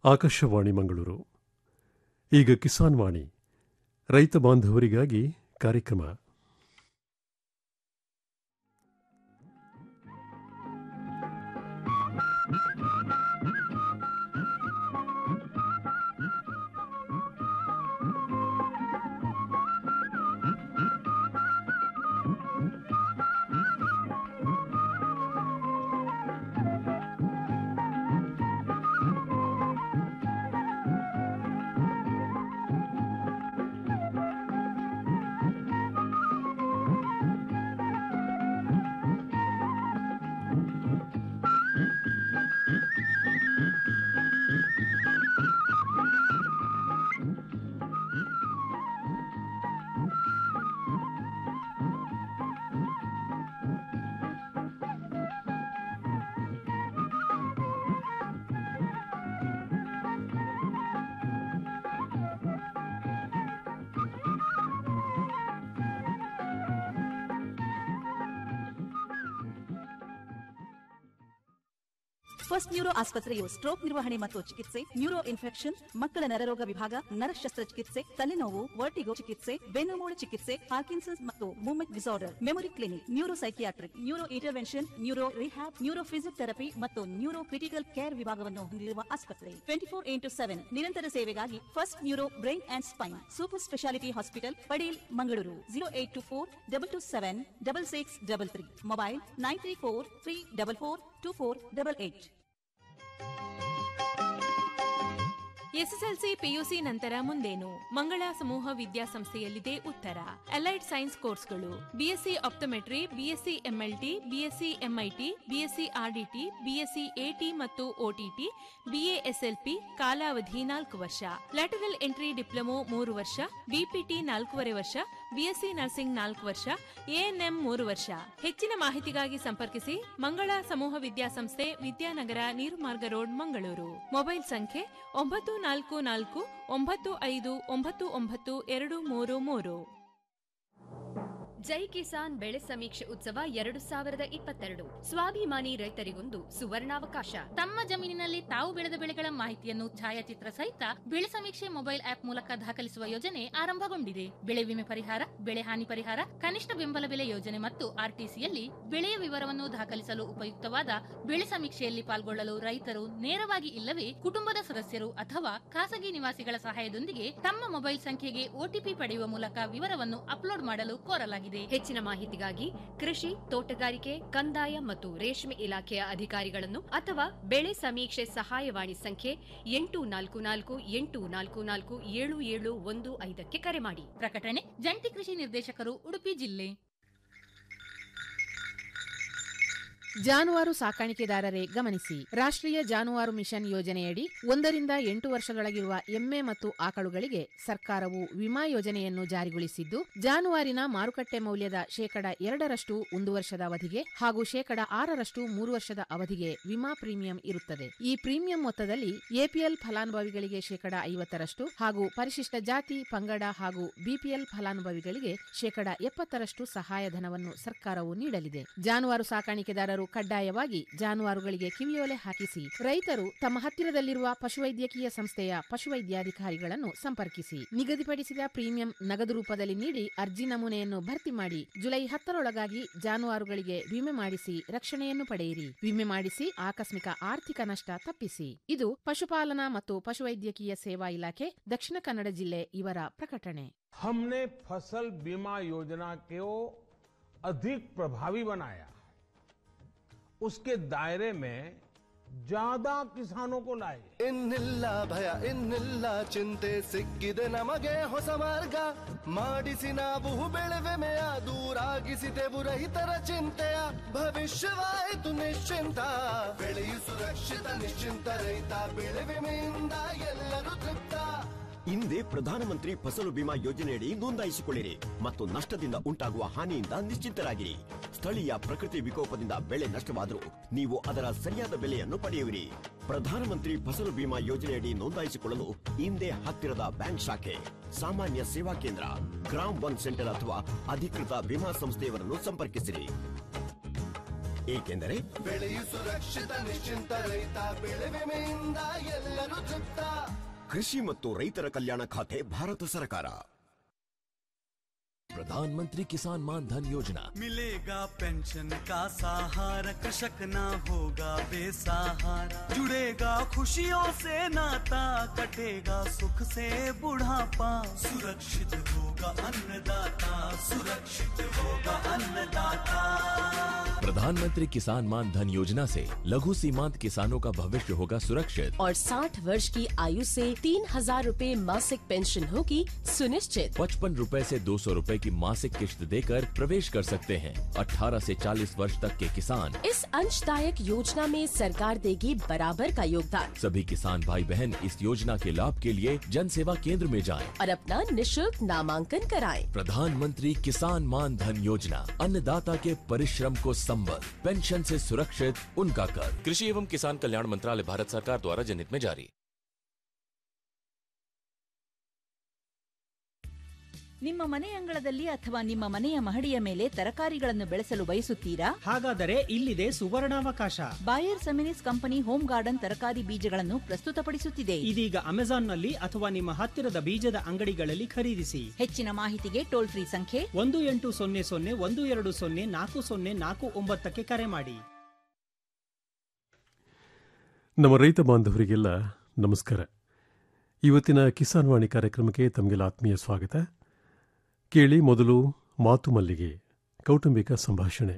ಆಕಾಶವಾಣಿ ಮಂಗಳೂರು ಈಗ ಕಿಸಾನ್ ವಾಣಿ ರೈತ ಬಾಂಧವರಿಗಾಗಿ ಕಾರ್ಯಕ್ರಮ ಫಸ್ಟ್ ನ್ಯೂರೋ ಆಸ್ಪತ್ರೆಯು ಸ್ಟ್ರೋಕ್ ನಿರ್ವಹಣೆ ಮತ್ತು ಚಿಕಿತ್ಸೆ ನ್ಯೂರೋ ಇನ್ಫೆಕ್ಷನ್ ಮಕ್ಕಳ ನರರೋಗ ವಿಭಾಗ ನರ ಶಸ್ತ್ರಚಿಕಿತ್ಸೆ ತಲೆನೋವು ವರ್ಟಿಗೋ ಚಿಕಿತ್ಸೆ ಬೆನ್ನುಮೂಳೆ ಚಿಕಿತ್ಸೆ ಪಾರ್ಕಿನ್ಸನ್ಸ್ ಮತ್ತು movement disorder memory clinic neuro psychiatric neuro intervention neuro rehab neuro physiotherapy ಮತ್ತು ನ್ಯೂರೋ ಕ್ರಿಟಿಕಲ್ ಕೇರ್ ವಿಭಾಗವನ್ನು ಹೊಂದಿರುವ ಆಸ್ಪತ್ರೆ ಟ್ವೆಂಟಿ ಫೋರ್ ಇಂಟು ಸೆವೆನ್ ನಿರಂತರ ಸೇವೆಗಾಗಿ first neuro brain and spine super speciality hospital Padil Mangaluru zero eight two four double two seven double six double three mobile nine three four three double four two four double eight SSLC PUC ನಂತರ ಮುಂದೇನು ಮಂಗಳ ಸಮೂಹ ವಿದ್ಯಾಸಂಸ್ಥೆಯಲ್ಲಿದೆ ಉತ್ತರ allied science ಕೋರ್ಸ್ಗಳು BSc optometry BSc MLT BSc MIT BSc RDT BSc AT ಮತ್ತು OTT BASLP ಕಾಲಾವಧಿ ನಾಲ್ಕು ವರ್ಷ ಲ್ಯಾಟರಲ್ ಎಂಟ್ರಿ ಡಿಪ್ಲೊಮೊ ಮೂರು ವರ್ಷ ಬಿಪಿಟಿ ನಾಲ್ಕೂವರೆ ವರ್ಷ ಬಿಎಸ್ಸಿ ನರ್ಸಿಂಗ್ ನಾಲ್ಕು ವರ್ಷ ಎಎನ್ಎಂ ಮೂರು ವರ್ಷ ಹೆಚ್ಚಿನ ಮಾಹಿತಿಗಾಗಿ ಸಂಪರ್ಕಿಸಿ ಮಂಗಳ ಸಮೂಹ ವಿದ್ಯಾಸಂಸ್ಥೆ ವಿದ್ಯಾನಗರ ನೀರುಮಾರ್ಗ ರೋಡ್ ಮಂಗಳೂರು ಮೊಬೈಲ್ ಸಂಖ್ಯೆ ಒಂಬತ್ತು ನಾಲ್ಕು ನಾಲ್ಕು ಒಂಬತ್ತು ಐದು ಒಂಬತ್ತು ಒಂಬತ್ತು ಎರಡು ಮೂರು ಮೂರು ಜೈ ಕಿಸಾನ್ ಬೆಳೆ ಸಮೀಕ್ಷೆ ಉತ್ಸವ ಎರಡು ಸಾವಿರದ ಇಪ್ಪತ್ತೆರಡು ಸ್ವಾಭಿಮಾನಿ ರೈತರಿಗೊಂದು ಸುವರ್ಣಾವಕಾಶ ತಮ್ಮ ಜಮೀನಿನಲ್ಲಿ ತಾವು ಬೆಳೆದ ಬೆಳೆಗಳ ಮಾಹಿತಿಯನ್ನು ಛಾಯಾಚಿತ್ರ ಸಹಿತ ಬೆಳೆ ಸಮೀಕ್ಷೆ ಮೊಬೈಲ್ ಆಪ್ ಮೂಲಕ ದಾಖಲಿಸುವ ಯೋಜನೆ ಆರಂಭಗೊಂಡಿದೆ ಬೆಳೆ ವಿಮೆ ಪರಿಹಾರ ಬೆಳೆ ಹಾನಿ ಪರಿಹಾರ ಕನಿಷ್ಠ ಬೆಂಬಲ ಬೆಲೆ ಯೋಜನೆ ಮತ್ತು ಆರ್ಟಿಸಿಯಲ್ಲಿ ಬೆಳೆಯ ವಿವರವನ್ನು ದಾಖಲಿಸಲು ಉಪಯುಕ್ತವಾದ ಬೆಳೆ ಸಮೀಕ್ಷೆಯಲ್ಲಿ ಪಾಲ್ಗೊಳ್ಳಲು ರೈತರು ನೇರವಾಗಿ ಇಲ್ಲವೇ ಕುಟುಂಬದ ಸದಸ್ಯರು ಅಥವಾ ಖಾಸಗಿ ನಿವಾಸಿಗಳ ಸಹಾಯದೊಂದಿಗೆ ತಮ್ಮ ಮೊಬೈಲ್ ಸಂಖ್ಯೆಗೆ ಒಟಿಪಿ ಪಡೆಯುವ ಮೂಲಕ ವಿವರವನ್ನು ಅಪ್ಲೋಡ್ ಮಾಡಲು ಕೋರಲಾಗಿದೆ ಹೆಚ್ಚಿನ ಮಾಹಿತಿಗಾಗಿ ಕೃಷಿ ತೋಟಗಾರಿಕೆ ಕಂದಾಯ ಮತ್ತು ರೇಷ್ಮೆ ಇಲಾಖೆಯ ಅಧಿಕಾರಿಗಳನ್ನು ಅಥವಾ ಬೆಳೆ ಸಮೀಕ್ಷೆ ಸಹಾಯವಾಣಿ ಸಂಖ್ಯೆ ಎಂಟು ನಾಲ್ಕು ನಾಲ್ಕು ಎಂಟು ನಾಲ್ಕು ನಾಲ್ಕು ಏಳು ಏಳು ಒಂದು ಐದಕ್ಕೆ ಕರೆ ಮಾಡಿ ಪ್ರಕಟಣೆ ಜಂಟಿ ಕೃಷಿ ನಿರ್ದೇಶಕರು ಉಡುಪಿ ಜಿಲ್ಲೆ ಜಾನುವಾರು ಸಾಕಾಣಿಕೆದಾರರೇ ಗಮನಿಸಿ ರಾಷ್ಟ್ರೀಯ ಜಾನುವಾರು ಮಿಷನ್ ಯೋಜನೆಯಡಿ ಒಂದರಿಂದ ಎಂಟು ವರ್ಷದೊಳಗಿರುವ ಎಮ್ಮೆ ಮತ್ತು ಆಕಳುಗಳಿಗೆ ಸರ್ಕಾರವು ವಿಮಾ ಯೋಜನೆಯನ್ನು ಜಾರಿಗೊಳಿಸಿದ್ದು ಜಾನುವಾರಿನ ಮಾರುಕಟ್ಟೆ ಮೌಲ್ಯದ ಶೇಕಡ ಎರಡರಷ್ಟು ಒಂದು ವರ್ಷದ ಅವಧಿಗೆ ಹಾಗೂ ಶೇಕಡ ಆರರಷ್ಟು ಮೂರು ವರ್ಷದ ಅವಧಿಗೆ ವಿಮಾ ಪ್ರೀಮಿಯಂ ಇರುತ್ತದೆ ಈ ಪ್ರೀಮಿಯಂ ಮೊತ್ತದಲ್ಲಿ ಎಪಿಎಲ್ ಫಲಾನುಭವಿಗಳಿಗೆ ಶೇಕಡ ಐವತ್ತರಷ್ಟು ಹಾಗೂ ಪರಿಶಿಷ್ಟ ಜಾತಿ ಪಂಗಡ ಹಾಗೂ ಬಿಪಿಎಲ್ ಫಲಾನುಭವಿಗಳಿಗೆ ಶೇಕಡ ಎಪ್ಪತ್ತರಷ್ಟು ಸಹಾಯಧನವನ್ನು ಸರ್ಕಾರವು ನೀಡಲಿದೆ ಜಾನುವಾರು ಸಾಕಾಣಿಕೆದಾರರು ಕಡ್ಡಾಯವಾಗಿ ಜಾನುವಾರುಗಳಿಗೆ ಕಿವಿಯೋಲೆ ಹಾಕಿಸಿ ರೈತರು ತಮ್ಮ ಹತ್ತಿರದಲ್ಲಿರುವ ಪಶುವೈದ್ಯಕೀಯ ಸಂಸ್ಥೆಯ ಪಶುವೈದ್ಯಾಧಿಕಾರಿಗಳನ್ನು ಸಂಪರ್ಕಿಸಿ ನಿಗದಿಪಡಿಸಿದ ಪ್ರೀಮಿಯಂ ನಗದು ರೂಪದಲ್ಲಿ ನೀಡಿ ಅರ್ಜಿ ನಮೂನೆಯನ್ನು ಭರ್ತಿ ಮಾಡಿ ಜುಲೈ ಹತ್ತರೊಳಗಾಗಿ ಜಾನುವಾರುಗಳಿಗೆ ವಿಮೆ ಮಾಡಿಸಿ ರಕ್ಷಣೆಯನ್ನು ಪಡೆಯಿರಿ ವಿಮೆ ಮಾಡಿಸಿ ಆಕಸ್ಮಿಕ ಆರ್ಥಿಕ ನಷ್ಟ ತಪ್ಪಿಸಿ ಇದು ಪಶುಪಾಲನಾ ಮತ್ತು ಪಶುವೈದ್ಯಕೀಯ ಸೇವಾ ಇಲಾಖೆ ದಕ್ಷಿಣ ಕನ್ನಡ ಜಿಲ್ಲೆ ಇವರ ಪ್ರಕಟಣೆ हमने फसल बीमा योजना को अधिक प्रभावी बनाया उसके दायरे में ज्यादा किसानों को लाए ಇನ್ನಿಲ್ಲ ಭಯ ಇನ್ನಿಲ್ಲ ಚಿಂತೆ ಸಿಕ್ಕಿದೆ ನಮಗೆ ಹೊಸ ಮಾರ್ಗ ಮಾಡಿಸಿ ನಾವು ಬೆಳೆವೆಮೆಯ ದೂರಾಗಿಸಿದೆವು ರೈತರ ಚಿಂತೆಯ ಭವಿಷ್ಯವಾಯಿತು ನಿಶ್ಚಿಂತ ಬೆಳೆಯು ಸುರಕ್ಷಿತ ನಿಶ್ಚಿಂತ ರೈತ ಬೆಳೆ ವಿಮೆಯಿಂದ ಎಲ್ಲರೂ ತೃಪ್ತ ಹಿಂದೆ ಪ್ರಧಾನಮಂತ್ರಿ ಫಸಲು ಬಿಮಾ ಯೋಜನೆಯಡಿ ನೋಂದಾಯಿಸಿಕೊಳ್ಳಿರಿ ಮತ್ತು ನಷ್ಟದಿಂದ ಉಂಟಾಗುವ ಹಾನಿಯಿಂದ ನಿಶ್ಚಿಂತರಾಗಿರಿ ಸ್ಥಳೀಯ ಪ್ರಕೃತಿ ವಿಕೋಪದಿಂದ ಬೆಳೆ ನಷ್ಟವಾದರೂ ನೀವು ಅದರ ಸರಿಯಾದ ಬೆಲೆಯನ್ನು ಪಡೆಯುವಿರಿ ಪ್ರಧಾನಮಂತ್ರಿ ಫಸಲು ಬಿಮಾ ಯೋಜನೆಯಡಿ ನೋಂದಾಯಿಸಿಕೊಳ್ಳಲು ಹಿಂದೆ ಹತ್ತಿರದ ಬ್ಯಾಂಕ್ ಶಾಖೆ ಸಾಮಾನ್ಯ ಸೇವಾ ಕೇಂದ್ರ ಗ್ರಾಮ್ ಒನ್ ಸೆಂಟರ್ ಅಥವಾ ಅಧಿಕೃತ ವಿಮಾ ಸಂಸ್ಥೆಯವರನ್ನು ಸಂಪರ್ಕಿಸಿರಿ ಏಕೆಂದರೆ ಬೆಳೆಯು ಸುರಕ್ಷಿತ ನಿಶ್ಚಿಂತ ರೈತ ಬೆಳೆ ವಿಮೆಯಿಂದ ಎಲ್ಲರೂ ತೃಪ್ತ ಕೃಷಿ ಮತ್ತು ರೈತರ ಕಲ್ಯಾಣ ಖಾತೆ ಭಾರತ ಸರ್ಕಾರ प्रधानमंत्री किसान मान धन योजना मिलेगा पेंशन का सहारा कृषक ना होगा बेसहारा जुड़ेगा खुशियों से नाता कटेगा सुख से बुढ़ापा सुरक्षित होगा अन्नदाता सुरक्षित होगा अन्नदाता प्रधानमंत्री किसान मान धन योजना से लघु सीमांत किसानों का भविष्य होगा सुरक्षित और 60 वर्ष की आयु से तीन हजार रूपए मासिक पेंशन होगी सुनिश्चित पचपन रूपए से दो सौ रूपए की मासिक किश्त देकर प्रवेश कर सकते हैं 18 से 40 वर्ष तक के किसान इस अंशदायक योजना में सरकार देगी बराबर का योगदान सभी किसान भाई बहन इस योजना के लाभ के लिए जन सेवा केंद्र में जाएं। और अपना निशुल्क नामांकन कराएं। प्रधानमंत्री किसान मान धन योजना अन्नदाता के परिश्रम को संबल पेंशन से सुरक्षित उनका कर कृषि एवं किसान कल्याण मंत्रालय भारत सरकार द्वारा जनहित में जारी ನಿಮ್ಮ ಮನೆ ಅಂಗಳದಲ್ಲಿ ಅಥವಾ ನಿಮ್ಮ ಮನೆಯ ಮಹಡಿಯ ಮೇಲೆ ತರಕಾರಿಗಳನ್ನು ಬೆಳೆಸಲು ಬಯಸುತ್ತೀರಾ ಹಾಗಾದರೆ ಇಲ್ಲಿದೆ ಸುವರ್ಣಾವಕಾಶ Bayer Seminis company home garden ತರಕಾರಿ ಬೀಜಗಳನ್ನು ಪ್ರಸ್ತುತಪಡಿಸುತ್ತಿದೆ ಇದೀಗ ಅಮೆಜಾನ್ನಲ್ಲಿ ಅಥವಾ ನಿಮ್ಮ ಹತ್ತಿರದ ಬೀಜದ ಅಂಗಡಿಗಳಲ್ಲಿ ಖರೀದಿಸಿ ಹೆಚ್ಚಿನ ಮಾಹಿತಿಗೆ ಟೋಲ್ ಫ್ರೀ ಸಂಖ್ಯೆ ಒಂದು ಎಂಟು ಸೊನ್ನೆ ಸೊನ್ನೆ ಒಂದು ಎರಡು ಸೊನ್ನೆ ನಾಲ್ಕು ಸೊನ್ನೆ ನಾಲ್ಕು ಒಂಬತ್ತಕ್ಕೆ ಕರೆ ಮಾಡಿ ನಮ್ಮ ರೈತ ಬಾಂಧವರಿಗೆಲ್ಲ ನಮಸ್ಕಾರ ಇವತ್ತಿನ ಕಿಸಾನ್ ವಾಣಿ ಕಾರ್ಯಕ್ರಮಕ್ಕೆ ತಮಗೆಲ್ಲ ಆತ್ಮೀಯ ಸ್ವಾಗತ ಕೇಳಿ ಮೊದಲು ಮಾತು ಮಲ್ಲಿಗೆ ಕೌಟುಂಬಿಕ ಸಂಭಾಷಣೆ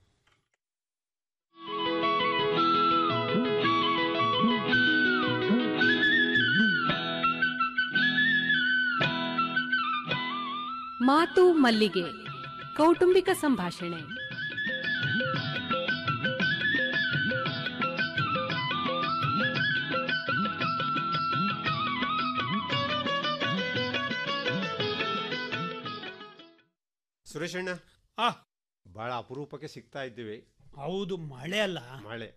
ಮಾತು ಮಲ್ಲಿಗೆ ಕೌಟುಂಬಿಕ ಸಂಭಾಷಣೆ ಸುರೇಶಣ್ಣ ಆ ಬಹಳ ಅಪರೂಪಕ್ಕೆ ಸಿಗ್ತಾ ಇದ್ದೀವಿ ಹೌದು ಮಳೆ ಅಲ್ಲ ಮಳೆ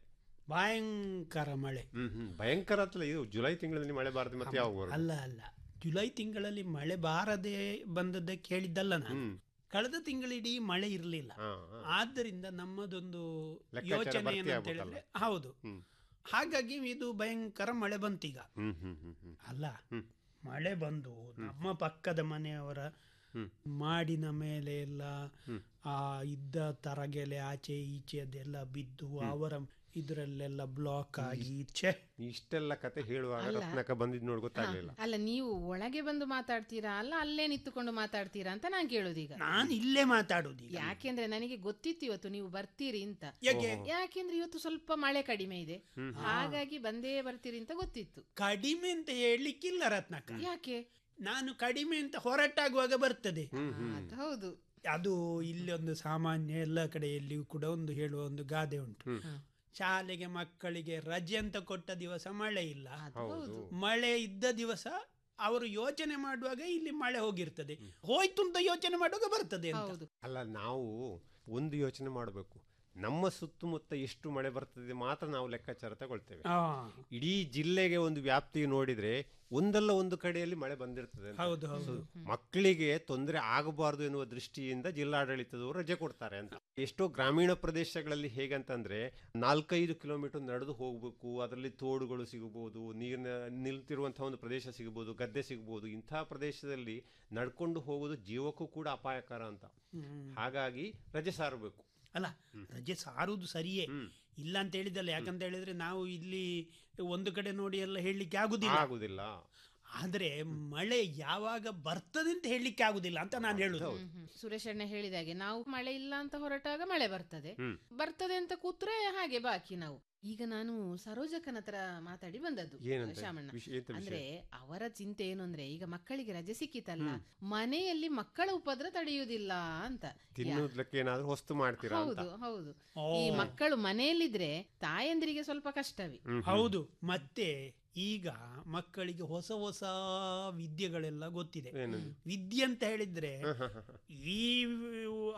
ಭಯಂಕರ ಮಳೆ ಹ್ಮ್ ಹ್ಮ್ ಭಯಂಕರ ಅಂತಲ್ಲ ಇದು ಜುಲೈ ತಿಂಗಳಲ್ಲಿ ಮಳೆ ಬಾರದು ಮತ್ತೆ ಯಾವಾಗ ಬರುತ್ತೆ? ಅಲ್ಲ ಅಲ್ಲ ಜುಲೈ ತಿಂಗಳಲ್ಲಿ ಮಳೆ ಬಾರದೆ ಬಂದದ್ದೇ ಕೇಳಿದ್ದಲ್ಲ ನಾನು ಕಳೆದ ತಿಂಗಳಿಡೀ ಮಳೆ ಇರಲಿಲ್ಲ ಹಾ, ಹಾ. ಆದ್ದರಿಂದ ನಮ್ಮದೊಂದು ಲೆಕ್ಕಾಚಾರ ಯೋಚನೆ ಭರ್ತಿ ಏನಂತ ಆಗ್ಬಿಟ್ಟಲ್ಲ. ಹೇಳಿದ್ರೆ ಹೌದು ಹ್ಮ್. ಹಾಗಾಗಿ ಇದು ಭಯಂಕರ ಮಳೆ ಬಂತೀಗ ಹ್ಮ್ ಹ್ಮ್ ಹ್ಮ್ ಹ್ಮ್ ಅಲ್ಲ ಹ್ಮ್. ಮಳೆ ಬಂದು ನಮ್ಮ ಪಕ್ಕದ ಮನೆಯವರ ಹ್ಮ್. ಮಾಡಿನ ಮೇಲೆ ಎಲ್ಲ ಹ್ಮ್. ಆ ಇದ್ದ ತರಗೆಲೆ ಆಚೆ ಈಚೆ ಅದೆಲ್ಲ ಬಿದ್ದು ಅವರ ಇದರಲ್ಲೆಲ್ಲ ಬ್ಲಾಕ್ ಆಗಿ ಛೆ ಇಷ್ಟೆಲ್ಲ ಕತೆ ಹೇಳುವಾಗ ಅಲ್ಲ. ರತ್ನಕ ಬಂದಿದ್ ನೋಡಿ ಗೊತ್ತಾಗ್ಲಿಲ್ಲ ಅಲ್ಲ ನೀವು ಒಳಗೆ ಬಂದು ಮಾತಾಡ್ತೀರಾ ಅಲ್ಲ ಅಲ್ಲೇ ನಿಂತುಕೊಂಡು ಮಾತಾಡ್ತೀರಾ ಅಂತ ನಾನು ಕೇಳೋದೀಗ ನಾನು ಇಲ್ಲೇ ಮಾತಾಡೋದು ಈಗ ಯಾಕೆಂದ್ರೆ ನನಗೆ ಗೊತ್ತಿತ್ತು ಇವತ್ತು ನೀವು ಬರ್ತೀರಿ ಅಂತ ಯಾಕೆ? ಯಾಕೆಂದ್ರೆ ಇವತ್ತು ಸ್ವಲ್ಪ ಮಳೆ ಕಡಿಮೆ ಇದೆ ಹ್ಮ್. ಹಾಗಾಗಿ ಬಂದೇ ಬರ್ತೀರಿ ಅಂತ ಗೊತ್ತಿತ್ತು ಕಡಿಮೆ ಅಂತ ಹೇಳಲಿಕ್ಕಿಲ್ಲ ರತ್ನಕ ಯಾಕೆ ನಾನು ಕಡಿಮೆ ಅಂತ ಹೊರಟಾಗುವಾಗ ಬರ್ತದೆ ಅದು ಹೌದು ಅದು ಇಲ್ಲಿ ಒಂದು ಸಾಮಾನ್ಯ ಎಲ್ಲ ಕಡೆಯಲ್ಲಿಯೂ ಕೂಡ ಒಂದು ಹೇಳುವ ಒಂದು ಗಾದೆ ಉಂಟು ಶಾಲೆಗೆ ಮಕ್ಕಳಿಗೆ ರಜೆ ಅಂತ ಕೊಟ್ಟ ದಿವಸ ಮಳೆ ಇಲ್ಲ ಹೌದು. ಮಳೆ ಇದ್ದ ದಿವಸ ಅವರು ಯೋಚನೆ ಮಾಡುವಾಗ ಇಲ್ಲಿ ಮಳೆ ಹೋಗಿರ್ತದೆ ಹೋಯ್ತು ಅಂತ ಯೋಚನೆ ಮಾಡುವಾಗ ಬರ್ತದೆ ಅಂತ ಅಲ್ಲ ನಾವು ಒಂದು ಯೋಚನೆ ಮಾಡಬೇಕು ನಮ್ಮ ಸುತ್ತಮುತ್ತ ಎಷ್ಟು ಮಳೆ ಬರ್ತದೆ ಮಾತ್ರ ನಾವು ಲೆಕ್ಕಾಚಾರ ತಗೊಳ್ತೇವೆ ಆ. ಇಡೀ ಜಿಲ್ಲೆಗೆ ಒಂದು ವ್ಯಾಪ್ತಿ ನೋಡಿದ್ರೆ ಒಂದಲ್ಲ ಒಂದು ಕಡೆಯಲ್ಲಿ ಮಳೆ ಬಂದಿರ್ತದೆ ಅಂತ. ಹೌದು, ಹೌದು. ಸೊ, ಮಕ್ಕಳಿಗೆ ತೊಂದರೆ ಆಗಬಾರದು ಎನ್ನುವ ದೃಷ್ಟಿಯಿಂದ ಜಿಲ್ಲಾಡಳಿತದವರು ರಜೆ ಕೊಡ್ತಾರೆ ಅಂತ ಎಷ್ಟೋ ಗ್ರಾಮೀಣ ಪ್ರದೇಶಗಳಲ್ಲಿ ಹೇಗಂತಂದ್ರೆ ನಾಲ್ಕೈದು ಕಿಲೋಮೀಟರ್ ನಡೆದು ಹೋಗ್ಬೇಕು ಅದರಲ್ಲಿ ತೋಡುಗಳು ಸಿಗಬಹುದು ನೀರಿನ ನಿಲ್ತಿರುವಂತಹ ಒಂದು ಪ್ರದೇಶ ಸಿಗಬಹುದು ಗದ್ದೆ ಸಿಗಬಹುದು ಇಂತಹ ಪ್ರದೇಶದಲ್ಲಿ ನಡ್ಕೊಂಡು ಹೋಗೋದು ಜೀವಕ್ಕೂ ಕೂಡ ಅಪಾಯಕರ ಅಂತ ಹ್ಮ್. ಹಾಗಾಗಿ ರಜೆ ಸಾರಬೇಕು ಅಲ್ಲ ರಜೆ ಸಾರುವುದು ಸರಿಯೇ ಇಲ್ಲ ಅಂತ ಹೇಳಿದಲ್ಲ ಯಾಕಂತ ಹೇಳಿದ್ರೆ ನಾವು ಇಲ್ಲಿ ಒಂದು ಕಡೆ ನೋಡಿ ಎಲ್ಲ ಹೇಳಲಿಕ್ಕೆ ಆಗುದಿಲ್ಲ ಆಗುದಿಲ್ಲ ಆದ್ರೆ ಮಳೆ ಯಾವಾಗ ಬರ್ತದೆ ಅಂತ ಹೇಳಲಿಕ್ಕೆ ಆಗುದಿಲ್ಲ ಅಂತ ನಾನು ಹೇಳುದು ಸುರೇಶ್ ಅಣ್ಣ ಹೇಳಿದಾಗೆ ನಾವು ಮಳೆ ಇಲ್ಲ ಅಂತ ಹೊರಟಾಗ ಮಳೆ ಬರ್ತದೆ ಹ್ಮ್. ಬರ್ತದೆ ಅಂತ ಕೂತ್ರೆ ಹಾಗೆ ಬಾಕಿ ನಾವು ಈಗ ನಾನು ಸರೋಜಕ್ಕನ ಹತ್ರ ಮಾತಾಡಿ ಬಂದದ್ದು ಏನಂತ? ಶ್ಯಾಮಣ್ಣ ವಿಷಯ- ಎಂತ ವಿಷಯ? ಅಂದ್ರೆ ಅವರ ಚಿಂತೆ ಏನು ಅಂದ್ರೆ ಈಗ ಮಕ್ಕಳಿಗೆ ರಜೆ ಸಿಕ್ಕಿತಲ್ಲ ಮನೆಯಲ್ಲಿ ಮಕ್ಕಳ ಉಪದ್ರ ತಡೆಯುವುದಿಲ್ಲ ಅಂತ ಯಾ- ತಿನ್ನುವುದಕ್ಕೆ ಏನಾದ್ರೂ ಹೊಸ್ತು ಮಾಡ್ತೀರಾ ಅಂತ ಹೌದು ಹೌದು ಓ. ಈ ಮಕ್ಕಳು ಮನೆಯಲ್ಲಿದ್ರೆ ತಾಯಂದಿರಿಗೆ ಸ್ವಲ್ಪ ಕಷ್ಟವೇ ಹೌದು ಮತ್ತೆ ಈಗ ಮಕ್ಕಳಿಗೆ ಹೊಸ ಹೊಸ ವಿದ್ಯೆಗಳೆಲ್ಲ ಗೊತ್ತಿದೆ ಏನದು? ವಿದ್ಯೆ ಅಂತ ಹೇಳಿದ್ರೆ ಈ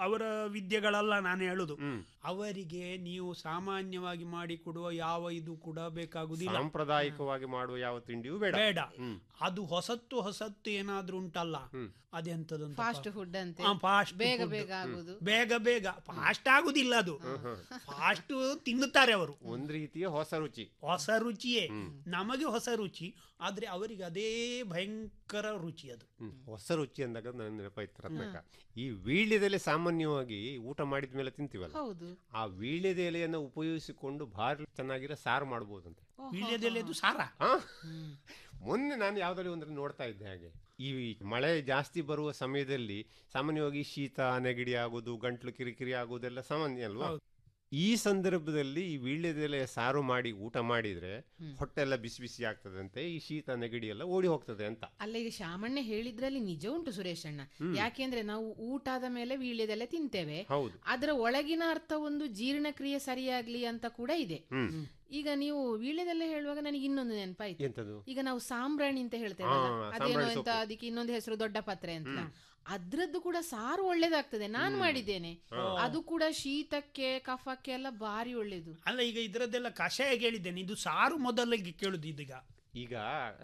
ಅವರ ವಿದ್ಯೆಗಳಲ್ಲ ನಾನು ಹೇಳುದು ಅವರಿಗೆ ನೀವು ಸಾಮಾನ್ಯವಾಗಿ ಮಾಡಿಕೊಡುವ ಯಾವ ಇದು ಕೂಡ ಬೇಕಾಗುದಿಲ್ಲ ಸಾಂಪ್ರದಾಯಿಕವಾಗಿ ಮಾಡುವ ಯಾವ ತಿಂಡಿಯೂ ಬೇಡ ಬೇಡ ಹ್ಮ್. ಅದು ಹೊಸತ್ತು ಹೊಸತ್ತು ಏನಾದ್ರೂ ಉಂಟಲ್ಲ ಅದೆಂತದಂತ ಫಾಸ್ಟ್ ಫುಡ್ ಅಂತೆ ಹಾ, fast ಬೇಗ food. ಬೇಗ ಆಗುದು ಬೇಗ ಬೇಗ ಫಾಸ್ಟ್ ಆಗುದಿಲ್ಲ ಅದು ಫಾಸ್ಟ್ ತಿನ್ನುತ್ತಾರೆ ಅವರು ಒಂದ್ ರೀತಿಯ ಹೊಸ ರುಚಿ ಹೊಸ ರುಚಿಯೇ ನಮಗೆ ಹೊಸ ರುಚಿ ಆದ್ರೆ ಅವರಿಗೆ ಅದೇ ಭಯಂಕರ ರುಚಿ ಅದು ಹ್ಮ್. ಹೊಸ ರುಚಿ ಅಂದಾಗ ನನ್ನ ನೆನಪಾಯ್ತು ರತ್ನಕ ಈ ವೀಳ್ಯದೆಲೆ ಸಾಮಾನ್ಯವಾಗಿ ಊಟ ಮಾಡಿದ ಮೇಲೆ ತಿಂತೀವಲ್ಲ ಹೌದು ಆ ವೀಳ್ಯದ ಎಲೆಯನ್ನು ಉಪಯೋಗಿಸಿಕೊಂಡು ಭಾರಿ ಚೆನ್ನಾಗಿರೋ ಸಾರು ಮಾಡ್ಬೋದಂತೆ ವೀಳ್ಯದೆಲೆದು ಸಾರ ಆ? ಮೊನ್ನೆ ನಾನು ಯಾವ್ದಾದ್ರು ಒಂದ್ರಲ್ಲಿ ನೋಡ್ತಾ ಇದ್ದೆ ಹಾಗೆ ಈ ಮಳೆ ಜಾಸ್ತಿ ಬರುವ ಸಮಯದಲ್ಲಿ ಸಾಮಾನ್ಯವಾಗಿ ಶೀತ ನೆಗಡಿ ಆಗೋದು ಗಂಟ್ಲು ಕಿರಿಕಿರಿ ಆಗೋದೆಲ್ಲ ಸಾಮಾನ್ಯ ಅಲ್ವಾ ಈ ಸಂದರ್ಭದಲ್ಲಿ ಈ ವೀಳ್ಯದೆಲೆ ಸಾರು ಮಾಡಿ ಊಟ ಮಾಡಿದ್ರೆ ಹೊಟ್ಟೆ ಎಲ್ಲ ಬಿಸಿ ಬಿಸಿ ಆಗ್ತದಂತೆ ಈ ಶೀತ ನೆಗಡಿ ಎಲ್ಲ ಓಡಿ ಹೋಗ್ತದೆ ಅಂತ ಅಲ್ಲ ಈಗ ಶಾಮಣ್ಣ ಹೇಳಿದ್ರಲ್ಲಿ ನಿಜ ಉಂಟು ಸುರೇಶ್ ಅಣ್ಣ ಯಾಕೆಂದ್ರೆ ನಾವು ಊಟ ಆದ ಮೇಲೆ ವೀಳ್ಯದೆಲೆ ತಿಂತೇವೆ ಹೌದು ಅದರ ಒಳಗಿನ ಅರ್ಥ ಒಂದು ಜೀರ್ಣಕ್ರಿಯೆ ಸರಿಯಾಗ್ಲಿ ಅಂತ ಕೂಡ ಇದೆ ಹ್ಮ್. ಈಗ ನೀವು ವೀಳ್ಯದೆಲೆ ಹೇಳುವಾಗ ನನಗೆ ಇನ್ನೊಂದು ನೆನಪಾಯ್ತು ಎಂತದು ಈಗ ನಾವು ಸಾಂಬ್ರಾಣಿ ಅಂತ ಹೇಳ್ತೇವೆ ಹಾ, ಅದೇನೋ ಸಾಂಬ್ರಾಣಿ ಅಂತ ಸೊಪ್ಪು. ಅದಕ್ಕೆ ಇನ್ನೊಂದು ಹೆಸರು ದೊಡ್ಡ ಪತ್ರೆ ಅಂತ ಅದ್ರದ್ದು ಕೂಡ ಸಾರು ಒಳ್ಳೇದಾಗ್ತದೆ ನಾನ್ ಮಾಡಿದ್ದೇನೆ ಅದು ಕೂಡ ಶೀತಕ್ಕೆ ಕಫಕ್ಕೆ ಎಲ್ಲ ಭಾರಿ ಒಳ್ಳೇದು ಅಲ್ಲ ಈಗ ಇದರದ್ದೆಲ್ಲ ಕಷಾಯ ಕೇಳಿದ್ದೇನೆ ಇದು ಸಾರು ಮೊದಲಿಗೆ ಕೇಳುದು ಇದೀಗ ಈಗ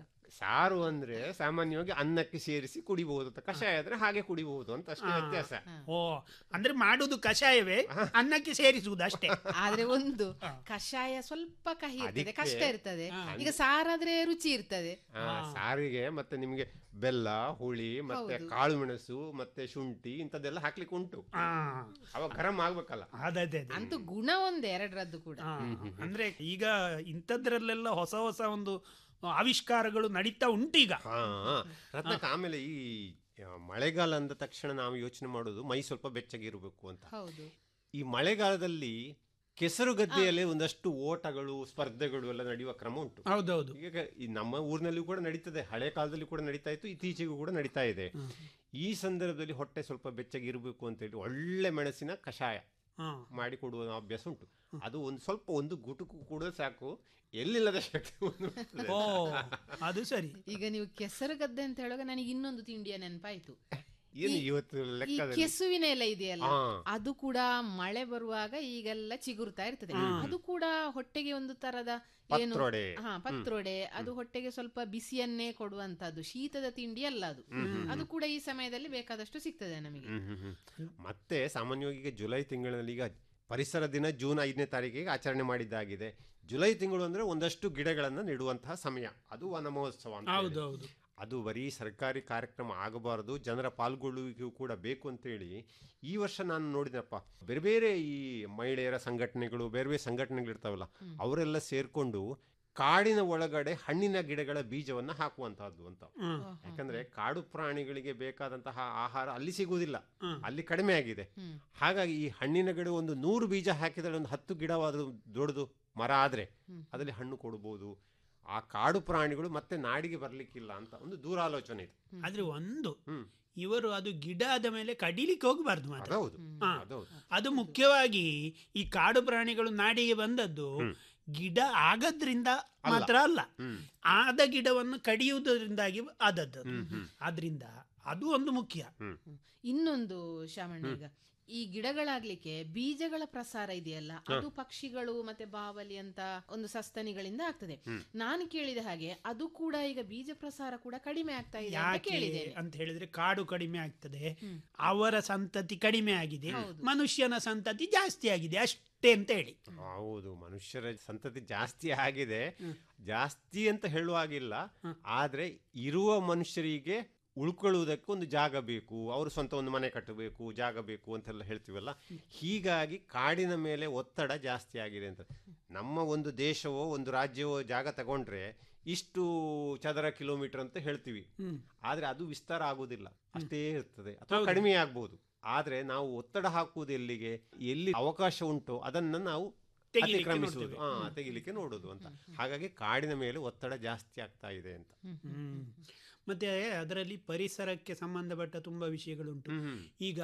ಸಾರು ಅಂದ್ರೆ ಸಾಮಾನ್ಯವಾಗಿ ಅನ್ನಕ್ಕೆ ಸೇರಿಸಿ ಕುಡಿಬಹುದು ಅಂತ ಕಷಾಯ ಆದ್ರೆ ಹಾಗೆ ಕುಡಿಬಹುದು ಅಂತ ಅಷ್ಟೇ ವ್ಯತ್ಯಾಸ ಓ ಅಂದ್ರೆ ಮಾಡುದು ಕಷಾಯವೇ ಅನ್ನಕ್ಕೆ ಸೇರಿಸುವುದು ಅಷ್ಟೇ ಆದ್ರೆ ಒಂದು ಕಷಾಯ ಸ್ವಲ್ಪ ಕಹಿ ಇರ್ತದೆ ಅದಕ್ಕೆ- ಕಷ್ಟ ಇರ್ತದೆ ಈಗ ಸಾರಾದ್ರೆ ರುಚಿ ಇರ್ತದೆ ಆ, ಸಾರಿಗೆ ಮತ್ತೆ ನಿಮ್ಗೆ ಬೆಲ್ಲ ಹುಳಿ ಮತ್ತೆ ಹೌದು. ಕಾಳು ಮೆಣಸು ಮತ್ತೆ ಶುಂಠಿ ಇಂಥದ್ದೆಲ್ಲ ಹಾಕ್ಲಿಕ್ಕೆ ಉಂಟು ಅವಾಗ ಗರಂ ಆಗ್ಬೇಕಲ್ಲ ಅದೇ ಅದೇ ಅದೇ. ಅಂತೂ ಗುಣ ಒಂದ್ ಎರಡರದ್ದು ಕೂಡ ಆ, ಅಂದ್ರೆ ಈಗ ಇಂಥದ್ರಲ್ಲೆಲ್ಲ ಹೊಸ ಹೊಸ ಒಂದು ಆವಿಷ್ಕಾರಗಳು ನಡೀತಾ ಉಂಟು ಈಗ ಹಾ ರತ್ನಕ ಆಮೇಲೆ ಈ ಆ, ಮಳೆಗಾಲ ಅಂದ ತಕ್ಷಣ ನಾವು ಯೋಚನೆ ಮಾಡೋದು ಮೈ ಸ್ವಲ್ಪ ಬೆಚ್ಚಗಿರ್ಬೇಕು ಅಂತ ಹೌದು ಈ ಮಳೆಗಾಲದಲ್ಲಿ ಕೆಸರು ಗದ್ದೆಯಲ್ಲಿ ಒಂದಷ್ಟು ಓಟಗಳು ಸ್ಪರ್ಧೆಗಳು ಎಲ್ಲ ನಡೆಯುವ ಕ್ರಮ ಉಂಟು ಹೌದೌದು ಈಗ ಈ ನಮ್ಮ ಊರಿನಲ್ಲೂ ಕೂಡ ನಡೀತದೆ ಹಳೆ ಕಾಲದಲ್ಲಿ ಕೂಡ ನಡೀತಾ ಇತ್ತು ಇತ್ತೀಚೆಗೂ ಕೂಡ ನಡೀತಾ ಇದೆ ಈ ಸಂದರ್ಭದಲ್ಲಿ ಹೊಟ್ಟೆ ಸ್ವಲ್ಪ ಬೆಚ್ಚಗಿರಬೇಕು ಅಂತ ಹೇಳಿ ಒಳ್ಳೆ ಮೆಣಸಿನ ಕಷಾಯ ಹಾ. ಮಾಡಿ ಕೊಡುವ ಅಭ್ಯಾಸ ಉಂಟು ಅದು ಒಂದು ಸ್ವಲ್ಪ ಒಂದು ಗುಟುಕು ಕೂಡ ಸಾಕು ಎಲ್ಲಿಲ್ಲದ ಶಕ್ತಿ ಒಂದು ಬರ್ತದೆ. ಓ ಅದು ಸರಿ ಈಗ ನೀವು ಕೆಸರು ಗದ್ದೆ ಅಂತ ಹೇಳುವಾಗ ನನಗೆ ಇನ್ನೊಂದು ತಿಂಡಿಯ ನೆನಪಾಯ್ತು ಏನು ಈ- ಇವತ್ತು ಈ ಲೆಕ್ಕದಲ್ಲಿ ಕೆಸುವಿನ ಎಲೆ ಇದೆಯಲ್ಲ ಹಾ. ಅದು ಕೂಡ ಮಳೆ ಬರುವಾಗ ಈಗೆಲ್ಲ ಚಿಗುರ್ತಾ ಇರ್ತದೆ ಹ್ಮ್. ಅದು ಕೂಡ ಹೊಟ್ಟೆಗೆ ಒಂದು ತರದ ಏನು ಪತ್ರೊಡೆ. ಹಾ ಹ್ಮ್. ಪತ್ರೊಡೆ ಅದು ಹೊಟ್ಟೆಗೆ ಸ್ವಲ್ಪ ಬಿಸಿಯನ್ನೇ ಕೊಡುವಂತದ್ದು ಶೀತದ ತಿಂಡಿ ಅಲ್ಲ ಅದು ಹ್ಮ್, ಹ್ಮ್, ಅದು ಕೂಡ ಈ ಸಮಯದಲ್ಲಿ ಬೇಕಾದಷ್ಟು ಸಿಗ್ತದೆ ನಮಗೆ ಹ್ಮ್, ಹ್ಮ್, ಹ್ಮ್. ಮತ್ತೆ ಸಾಮಾನ್ಯವಾಗಿ ಈಗ ಜುಲೈ ತಿಂಗಳಲ್ಲಿ ಈಗ ಪರಿಸರ ದಿನ ಜೂನ್ ಐದನೇ ತಾರೀಕಿಗೆ ಆಚರಣೆ ಮಾಡಿದ್ದಾಗಿದೆ ಜುಲೈ ತಿಂಗಳು ಅಂದ್ರೆ ಒಂದಷ್ಟು ಗಿಡಗಳನ್ನು ನೆಡುವಂತಹ ಸಮಯ ಅದು ವನ ಮಹೋತ್ಸವ ಅಂತ ಹೇಳಿ. ಹೌದು ಹೌದು ಅದು ಬರೀ ಸರ್ಕಾರಿ ಕಾರ್ಯಕ್ರಮ ಆಗಬಾರದು ಜನರ ಪಾಲ್ಗೊಳ್ಳುವಿಕೆಯೂ ಕೂಡ ಬೇಕು ಅಂತೇಳಿ ಈ ವರ್ಷ ನಾನು ನೋಡಿದಪ್ಪ ಬೇರೆ ಬೇರೆ ಈ ಮಹಿಳೆಯರ ಸಂಘಟನೆಗಳು ಬೇರೆ ಬೇರೆ ಸಂಘಟನೆಗಳು ಇರ್ತಾವಲ್ಲ ಅವರೆಲ್ಲ ಸೇರ್ಕೊಂಡು ಕಾಡಿನ ಒಳಗಡೆ ಹಣ್ಣಿನ ಗಿಡಗಳ ಬೀಜವನ್ನ ಹಾಕುವಂತಹದ್ದು ಅಂತ ಹ್ಮ್. ಯಾಕಂದ್ರೆ ಕಾಡು ಪ್ರಾಣಿಗಳಿಗೆ ಬೇಕಾದಂತಹ ಆಹಾರ ಅಲ್ಲಿ ಸಿಗುವುದಿಲ್ಲ ಹ್ಮ್. ಅಲ್ಲಿ ಕಡಿಮೆ ಆಗಿದೆ ಹ್ಮ್. ಹಾಗಾಗಿ ಈ ಹಣ್ಣಿನ ಗಿಡ ಒಂದು ನೂರು ಬೀಜ ಹಾಕಿದರೆ ಒಂದು ಹತ್ತು ಗಿಡವಾದ್ರೂ ದೊಡ್ಡದು ಮರ ಆದ್ರೆ ಹ್ಮ್. ಅದರಲ್ಲಿ ಹಣ್ಣು ಕೊಡ್ಬೋದು ಆ ಕಾಡು ಪ್ರಾಣಿಗಳು ಮತ್ತೆ ನಾಡಿಗೆ ಬರ್ಲಿಕ್ಕಿಲ್ಲ ಅಂತ ಒಂದು ದೂರಾಲೋಚನೆ ಇದೆ ಆದ್ರೆ ಒಂದು ಹ್ಮ್. ಇವರು ಅದು ಗಿಡ ಆದ ಮೇಲೆ ಕಡಿಲಿಕ್ಕೆ ಹೋಗಬಾರ್ದು ಮಾತ್ರ ಅದೌದು ಹಾ. ಅದೌದು ಅದು ಮುಖ್ಯವಾಗಿ ಈ ಕಾಡು ಪ್ರಾಣಿಗಳು ನಾಡಿಗೆ ಬಂದದ್ದು ಗಿಡ ಆಗದ್ರಿಂದ ಮಾತ್ರ ಅಲ್ಲ ಹ್ಮ್. ಆದ ಗಿಡವನ್ನು ಕಡಿಯುವುದರಿಂದಾಗಿ ಆದದ್ದು ಅದು. ಆದ್ರಿಂದ ಅದು ಒಂದು ಮುಖ್ಯ ಇನ್ನೊಂದು ಶಾಮಣ್ಣ ಈಗ ಈ ಗಿಡಗಳಾಗ್ಲಿಕ್ಕೆ ಬೀಜಗಳ ಪ್ರಸಾರ ಇದೆಯಲ್ಲ ಅದು ಪಕ್ಷಿಗಳು ಮತ್ತೆ ಬಾವಲಿ ಅಂತ ಒಂದು ಸಸ್ತನಿಗಳಿಂದ ಆಗ್ತದೆ ನಾನು ಕೇಳಿದ ಹಾಗೆ ಅದು ಕೂಡ ಈಗ ಬೀಜ ಪ್ರಸಾರ ಕೂಡ ಕಡಿಮೆ ಆಗ್ತಾ ಇದೆ ಅಂತ ಯಾಕೆ ಕೇಳಿದ್ದೇನೆ ಅಂತ ಹೇಳಿದ್ರೆ ಕಾಡು ಕಡಿಮೆ ಆಗ್ತದೆ ಅವರ ಸಂತತಿ ಕಡಿಮೆ ಆಗಿದೆ ಮನುಷ್ಯನ ಸಂತತಿ ಜಾಸ್ತಿ ಆಗಿದೆ ಅಷ್ಟೇ ಅಂತ ಹೇಳಿ ಹೌದು ಮನುಷ್ಯರ ಸಂತತಿ ಜಾಸ್ತಿ ಆಗಿದೆ ಜಾಸ್ತಿ ಅಂತ ಹೇಳುವಾಗಿಲ್ಲ ಆದ್ರೆ ಇರುವ ಮನುಷ್ಯರಿಗೆ ಉಳ್ಕೊಳ್ಳುವುದಕ್ಕೆ ಒಂದು ಜಾಗ ಬೇಕು ಅವರು ಸ್ವಂತ ಒಂದು ಮನೆ ಕಟ್ಟಬೇಕು ಜಾಗ ಬೇಕು ಅಂತೆಲ್ಲ ಹೇಳ್ತೀವಲ್ಲ ಹೀಗಾಗಿ ಕಾಡಿನ ಮೇಲೆ ಒತ್ತಡ ಜಾಸ್ತಿ ಆಗಿದೆ ಅಂತ ನಮ್ಮ ಒಂದು ದೇಶವೋ ಒಂದು ರಾಜ್ಯವೋ ಜಾಗ ತಗೊಂಡ್ರೆ ಇಷ್ಟು ಚದರ ಕಿಲೋಮೀಟರ್ ಅಂತ ಹೇಳ್ತೀವಿ ಆದ್ರೆ ಅದು ವಿಸ್ತಾರ ಆಗುವುದಿಲ್ಲ ಅಷ್ಟೇ ಇರ್ತದೆ ಅಥವಾ ಕಡಿಮೆ ಆಗ್ಬೋದು ಆದ್ರೆ ನಾವು ಒತ್ತಡ ಹಾಕುವುದು ಎಲ್ಲಿಗೆ ಎಲ್ಲಿ ಅವಕಾಶ ಉಂಟು ಅದನ್ನ ನಾವು ತೆಗಿಲಿಕ್ಕೆ ಅತಿಕ್ರಮಿಸುವುದು ನೋಡ್ತೇವೆ. ಹಾ ತೆಗಿಲಿಕ್ಕೆ ನೋಡುದು ಅಂತ ಹಾಗಾಗಿ ಕಾಡಿನ ಮೇಲೆ ಒತ್ತಡ ಜಾಸ್ತಿ ಆಗ್ತಾ ಇದೆ ಅಂತ ಹ್ಮ್. ಮತ್ತೆ ಅದರಲ್ಲಿ ಪರಿಸರಕ್ಕೆ ಸಂಬಂಧಪಟ್ಟ ತುಂಬಾ ವಿಷಯಗಳುಂಟು ಈಗ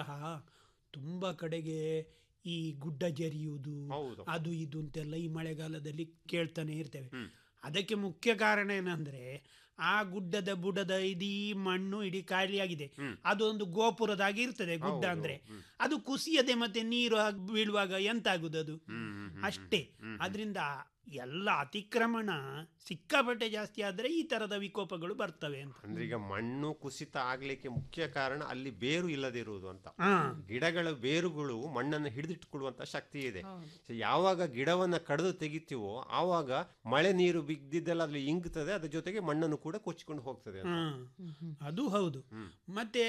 ತುಂಬಾ ಕಡೆಗೆ ಈ ಗುಡ್ಡ ಜರಿಯುವುದು ಹೌದು. ಅದು ಇದು ಅಂತೆಲ್ಲ ಈ ಮಳೆಗಾಲದಲ್ಲಿ ಕೇಳ್ತಾನೆ ಇರ್ತೇವೆ ಅದಕ್ಕೆ ಮುಖ್ಯ ಕಾರಣ ಏನಂದ್ರೆ ಆ ಗುಡ್ಡದ ಬುಡದ ಇಡೀ ಮಣ್ಣು ಇಡೀ ಖಾಲಿಯಾಗಿದೆ ಅದೊಂದು ಗೋಪುರದಾಗಿ ಇರ್ತದೆ ಗುಡ್ಡ ಹೌದು, ಅಂದ್ರೆ ಅದು ಕುಸಿಯದೆ ಮತ್ತೆ ನೀರು ಆಗ್- ಬೀಳುವಾಗ ಎಂತ ಆಗುದು ಅದು ಅಷ್ಟೇ ಅದರಿಂದ ಎಲ್ಲ ಅತಿಕ್ರಮಣ ಸಿಕ್ಕಾಪಟ್ಟೆ ಜಾಸ್ತಿ ಆದ್ರೆ ಈ ತರದ ವಿಕೋಪಗಳು ಬರ್ತವೆ ಅಂತ ಅಂದ್ರೆ ಈಗ ಮಣ್ಣು ಕುಸಿತ ಆಗ್ಲಿಕ್ಕೆ ಮುಖ್ಯ ಕಾರಣ ಅಲ್ಲಿ ಬೇರು ಇಲ್ಲದಿರುವುದು ಅಂತ ಹಾ. ಗಿಡಗಳ ಬೇರುಗಳು ಮಣ್ಣನ್ನು ಹಿಡಿದಿಟ್ಟುಕೊಳ್ಳುವಂತ ಶಕ್ತಿ ಇದೆ So ಯಾವಾಗ ಗಿಡವನ್ನ ಕಡಿದು ತೆಗಿತೀವೋ ಆವಾಗ ಮಳೆ ನೀರು ಬಿದ್ದಿದ್ದೆಲ್ಲ ಅಲ್ಲಿ ಇಂಗ್ತದೆ ಅದ್ರ ಜೊತೆಗೆ ಮಣ್ಣನ್ನು ಕೂಡ ಕೊಚ್ಚಿಕೊಂಡು ಹೋಗ್ತದೆ ಅಂತ. ಹಾ. ಅದು ಹೌದು ಮತ್ತೆ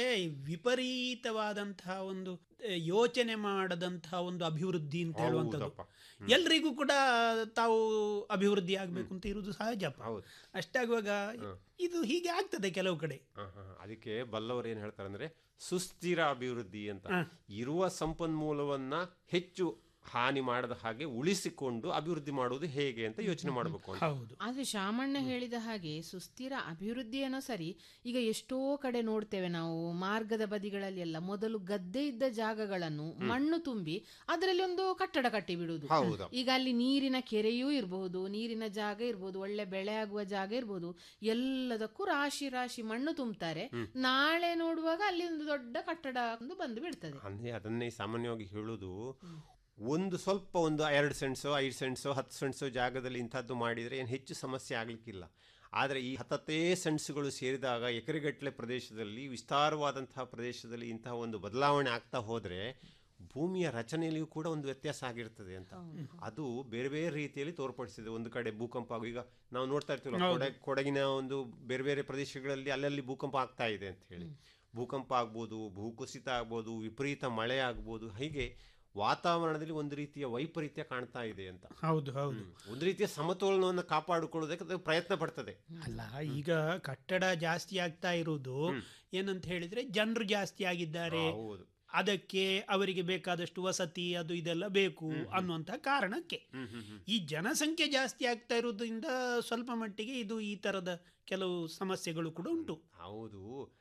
ವಿಪರೀತವಾದಂತಹ ಒಂದು ಆ, ಯೋಚನೆ ಮಾಡದಂತಹ ಒಂದು ಅಭಿವೃದ್ಧಿ ಅಂತ ಹೇಳುವಂಥದ್ದು ಹೌದಪ್ಪ. ಎಲ್ರಿಗೂ ಕೂಡ ತಾವು ಅಭಿವೃದ್ಧಿ ಆಗ್ಬೇಕು ಅಂತ ಇರುವುದು ಸಹಜಪ್ಪ ಅಷ್ಟಾಗುವಾಗ ಇದು ಹೀಗೆ ಆಗ್ತದೆ ಕೆಲವು ಕಡೆ ಹ, ಹ, ಹ. ಅದಕ್ಕೆ ಬಲ್ಲವರು ಏನ್ ಹೇಳ್ತಾರೆ ಅಂದ್ರೆ ಸುಸ್ಥಿರ ಅಭಿವೃದ್ಧಿ ಅಂತ ಹ. ಇರುವ ಸಂಪನ್ಮೂಲವನ್ನ ಹೆಚ್ಚು ಹಾನಿ ಮಾಡದ ಹಾಗೆ ಉಳಿಸಿಕೊಂಡು ಅಭಿವೃದ್ಧಿ ಮಾಡುವುದು ಹೇಗೆ ಅಂತ ಯೋಚನೆ ಮಾಡಬೇಕು ಅಂತ ಹೌದು ಆದ್ರೆ ಶಾಮಣ್ಣ ಹೇಳಿದ ಹಾಗೆ ಸುಸ್ಥಿರ ಅಭಿವೃದ್ಧಿ ಏನೋ ಸರಿ ಈಗ ಎಷ್ಟೋ ಕಡೆ ನೋಡ್ತೇವೆ ನಾವು ಮಾರ್ಗದ ಬದಿಗಳಲ್ಲಿ ಎಲ್ಲ ಮೊದಲು ಗದ್ದೆ ಇದ್ದ ಜಾಗಗಳನ್ನು ಮಣ್ಣು ತುಂಬಿ ಅದರಲ್ಲಿ ಒಂದು ಕಟ್ಟಡ ಕಟ್ಟಿ ಬಿಡುವುದು ಹೌದು. ಈಗ ಅಲ್ಲಿ ನೀರಿನ ಕೆರೆಯೂ ಇರಬಹುದು ನೀರಿನ ಜಾಗ ಇರಬಹುದು ಒಳ್ಳೆ ಬೆಳೆ ಆಗುವ ಜಾಗ ಇರಬಹುದು ಎಲ್ಲದಕ್ಕೂ ರಾಶಿ ರಾಶಿ ಮಣ್ಣು ತುಂಬ್ತಾರೆ ನಾಳೆ ನೋಡುವಾಗ ಅಲ್ಲಿ ಒಂದು ದೊಡ್ಡ ಕಟ್ಟಡ ಒಂದು ಬಂದು ಬಿಡ್ತದೆ ಅಂದ್ರೆ ಅದನ್ನೇ ಸಾಮಾನ್ಯವಾಗಿ ಹೇಳುವುದು ಒಂದು ಸ್ವಲ್ಪ ಒಂದು ಎರಡು ಸೆಂಟ್ಸೋ ಐದು ಸೆಂಟ್ಸೋ ಹತ್ತು ಸೆಂಟ್ಸೋ ಜಾಗದಲ್ಲಿ ಇಂಥದ್ದು ಮಾಡಿದರೆ ಏನು ಹೆಚ್ಚು ಸಮಸ್ಯೆ ಆಗಲಿಕ್ಕಿಲ್ಲ ಆದರೆ ಈ ಹತ್ತತ್ತೇ ಸೆಂಟ್ಸ್ಗಳು ಸೇರಿದಾಗ ಎಕರೆಗಟ್ಟಲೆ ಪ್ರದೇಶದಲ್ಲಿ ವಿಸ್ತಾರವಾದಂತಹ ಪ್ರದೇಶದಲ್ಲಿ ಇಂತಹ ಒಂದು ಬದಲಾವಣೆ ಆಗ್ತಾ ಹೋದರೆ ಭೂಮಿಯ ರಚನೆಯಲ್ಲಿಯೂ ಕೂಡ ಒಂದು ವ್ಯತ್ಯಾಸ ಆಗಿರ್ತದೆ ಅಂತ ಅದು ಬೇರೆ ಬೇರೆ ರೀತಿಯಲ್ಲಿ ತೋರ್ಪಡಿಸಿದೆ ಒಂದು ಕಡೆ ಭೂಕಂಪ ಆಗು ಈಗ ನಾವು ನೋಡ್ತಾ ಇರ್ತೀವಿ ಹೌದು. ಕೊಡ ಕೊಡಗಿನ ಒಂದು ಬೇರೆ ಬೇರೆ ಪ್ರದೇಶಗಳಲ್ಲಿ ಅಲ್ಲಲ್ಲಿ ಭೂಕಂಪ ಆಗ್ತಾ ಇದೆ ಅಂತ ಹೇಳಿ ಭೂಕಂಪ ಆಗ್ಬೋದು ಭೂಕುಸಿತ ಆಗ್ಬೋದು ವಿಪರೀತ ಮಳೆ ಆಗ್ಬೋದು ಹೀಗೆ ವಾತಾವರಣದಲ್ಲಿ ಒಂದು ರೀತಿಯ ವೈಪರೀತ್ಯ ಕಾಣ್ತಾ ಇದೆ ಅಂತ ಹೌದು ಹೌದು ಹ್ಮ್. ಒಂದು ರೀತಿಯ ಸಮತೋಲನವನ್ನು ಕಾಪಾಡಿಕೊಳ್ಳೋದಕ್ಕೆ ಅದು ಪ್ರಯತ್ನ ಪಡ್ತದೆ ಅಲ್ಲ ಈಗ ಕಟ್ಟಡ ಜಾಸ್ತಿ ಆಗ್ತಾ ಇರುವುದು ಏನಂತ ಹೇಳಿದ್ರೆ ಜನರು ಜಾಸ್ತಿ ಆಗಿದ್ದಾರೆ ಹೌದು ಅದಕ್ಕೆ ಅವರಿಗೆ ಬೇಕಾದಷ್ಟು ವಸತಿ ಅದು ಇದೆಲ್ಲ ಬೇಕು ಅನ್ನುವಂಥ ಕಾರಣಕ್ಕೆ ಈ ಜನಸಂಖ್ಯೆ ಜಾಸ್ತಿ ಆಗ್ತಾ ಇರೋದ್ರಿಂದ ಸ್ವಲ್ಪ ಮಟ್ಟಿಗೆ ಇದು ಈ ತರದ ಕೆಲವು ಸಮಸ್ಯೆಗಳು ಕೂಡ ಉಂಟು ಹೌದು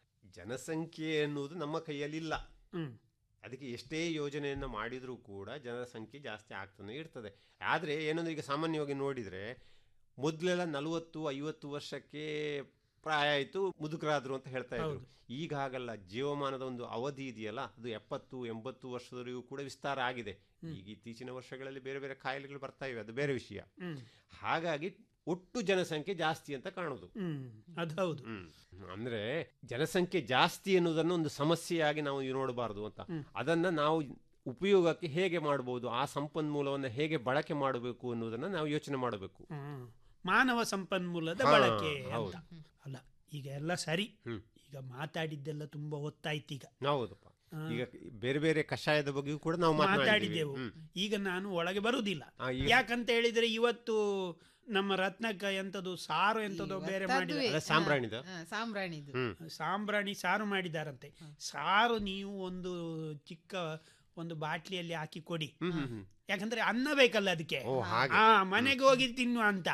ಜನಸಂಖ್ಯೆ ಎನ್ನುವುದು ನಮ್ಮ ಕೈಯಲ್ಲಿ ಇಲ್ಲ ಹ್ಮ್ ಅದಕ್ಕೆ ಎಷ್ಟೇ ಯೋಜನೆಯನ್ನು ಮಾಡಿದರೂ ಕೂಡ ಜನಸಂಖ್ಯೆ ಜಾಸ್ತಿ ಆಗ್ತಾನೆ ಇರ್ತದೆ ಆದರೆ ಏನಂದ್ರೆ ಈಗ ಸಾಮಾನ್ಯವಾಗಿ ನೋಡಿದರೆ ಮೊದಲೆಲ್ಲ ನಲವತ್ತು ಐವತ್ತು ವರ್ಷಕ್ಕೆ ಪ್ರಾಯ ಆಯಿತು ಮುದುಕರಾದ್ರು ಅಂತ ಹೇಳ್ತಾ ಇದ್ರು ಈಗ ಹಾಗಲ್ಲ ಜೀವಮಾನದ ಒಂದು ಅವಧಿ ಇದೆಯಲ್ಲ ಅದು ಎಪ್ಪತ್ತು ಎಂಬತ್ತು ವರ್ಷದವರೆಗೂ ಕೂಡ ವಿಸ್ತಾರ ಆಗಿದೆ ಈಗ ಇತ್ತೀಚಿನ ವರ್ಷಗಳಲ್ಲಿ ಬೇರೆ ಬೇರೆ ಕಾಯಿಲೆಗಳು ಬರ್ತಾ ಇವೆ ಅದು ಬೇರೆ ವಿಷಯ ಹ್ಮ್ ಹಾಗಾಗಿ ಒಟ್ಟು ಜನಸಂಖ್ಯೆ ಜಾಸ್ತಿ ಅಂತ ಕಾಣುದು ಹ್ಮ್ ಅದು ಹೌದು ಹ್ಮ್. ಅಂದ್ರೆ ಜನಸಂಖ್ಯೆ ಜಾಸ್ತಿ ಎನ್ನುವುದನ್ನು ಒಂದು ಸಮಸ್ಯೆಯಾಗಿ ನಾವು ನೋಡಬಾರದು ಅಂತ ಅದನ್ನ ನಾವು ಉಪಯೋಗಕ್ಕೆ ಹೇಗೆ ಮಾಡಬಹುದು ಆ ಸಂಪನ್ಮೂಲವನ್ನು ಹೇಗೆ ಬಳಕೆ ಮಾಡಬೇಕು ಅನ್ನೋದನ್ನ ನಾವು ಯೋಚನೆ ಮಾಡಬೇಕು ಹ್ಮ್. ಮಾನವ ಸಂಪನ್ಮೂಲದ ಹಾ, ಬಳಕೆ ಹೌದು. ಅಂತ ಅಲ್ಲ ಈಗ ಎಲ್ಲ ಸರಿ ಹ್ಮ್. ಈಗ ಮಾತಾಡಿದ್ದೆಲ್ಲ ತುಂಬಾ ಹೊತ್ತಾಯ್ತು ಈಗ ಹೌದಪ್ಪ ಹಾ. ಈಗ ಬೇರೆ ಬೇರೆ ಕಷಾಯದ ಬಗ್ಗೆಯೂ ಕೂಡ ನಾವು ಮಾತನಾಡಿದ್ದೇವೆ ಮಾತಾಡಿದೆವು ಈಗ ನಾನು ಒಳಗೆ ಬರುವುದಿಲ್ಲ ಆ, ಈಗ- ಯಾಕಂತ ಹೇಳಿದ್ರೆ ಇವತ್ತು ನಮ್ಮ ರತ್ನಕ್ಕ ಎಂತದು ಸಾರು ಎಂತದೋ ಬೇರೆ ಇವತ್ತದುವೆ. ಮಾಡಿದ ಅಲ್ಲ, ಸಾಂಬ್ರಾಣಿದ? ಹಾ, ಸಾಂಬ್ರಾಣಿದು ಸಾಂಬ್ರಾಣಿ ಸಾರು ಮಾಡಿದಾರಂತೆ ಸಾರು ನೀವು ಒಂದು ಚಿಕ್ಕ ಒಂದು ಬಾಟ್ಲಿಯಲ್ಲಿ ಹಾಕಿ ಕೊಡಿ ಯಾಕಂದ್ರೆ ಅನ್ನ ಬೇಕಲ್ಲ ಅದಕ್ಕೆ ಓ, ಹಾಗೆ. ಆ ಮನೆಗೆ ಹೋಗಿ ತಿನ್ನುವ ಅಂತ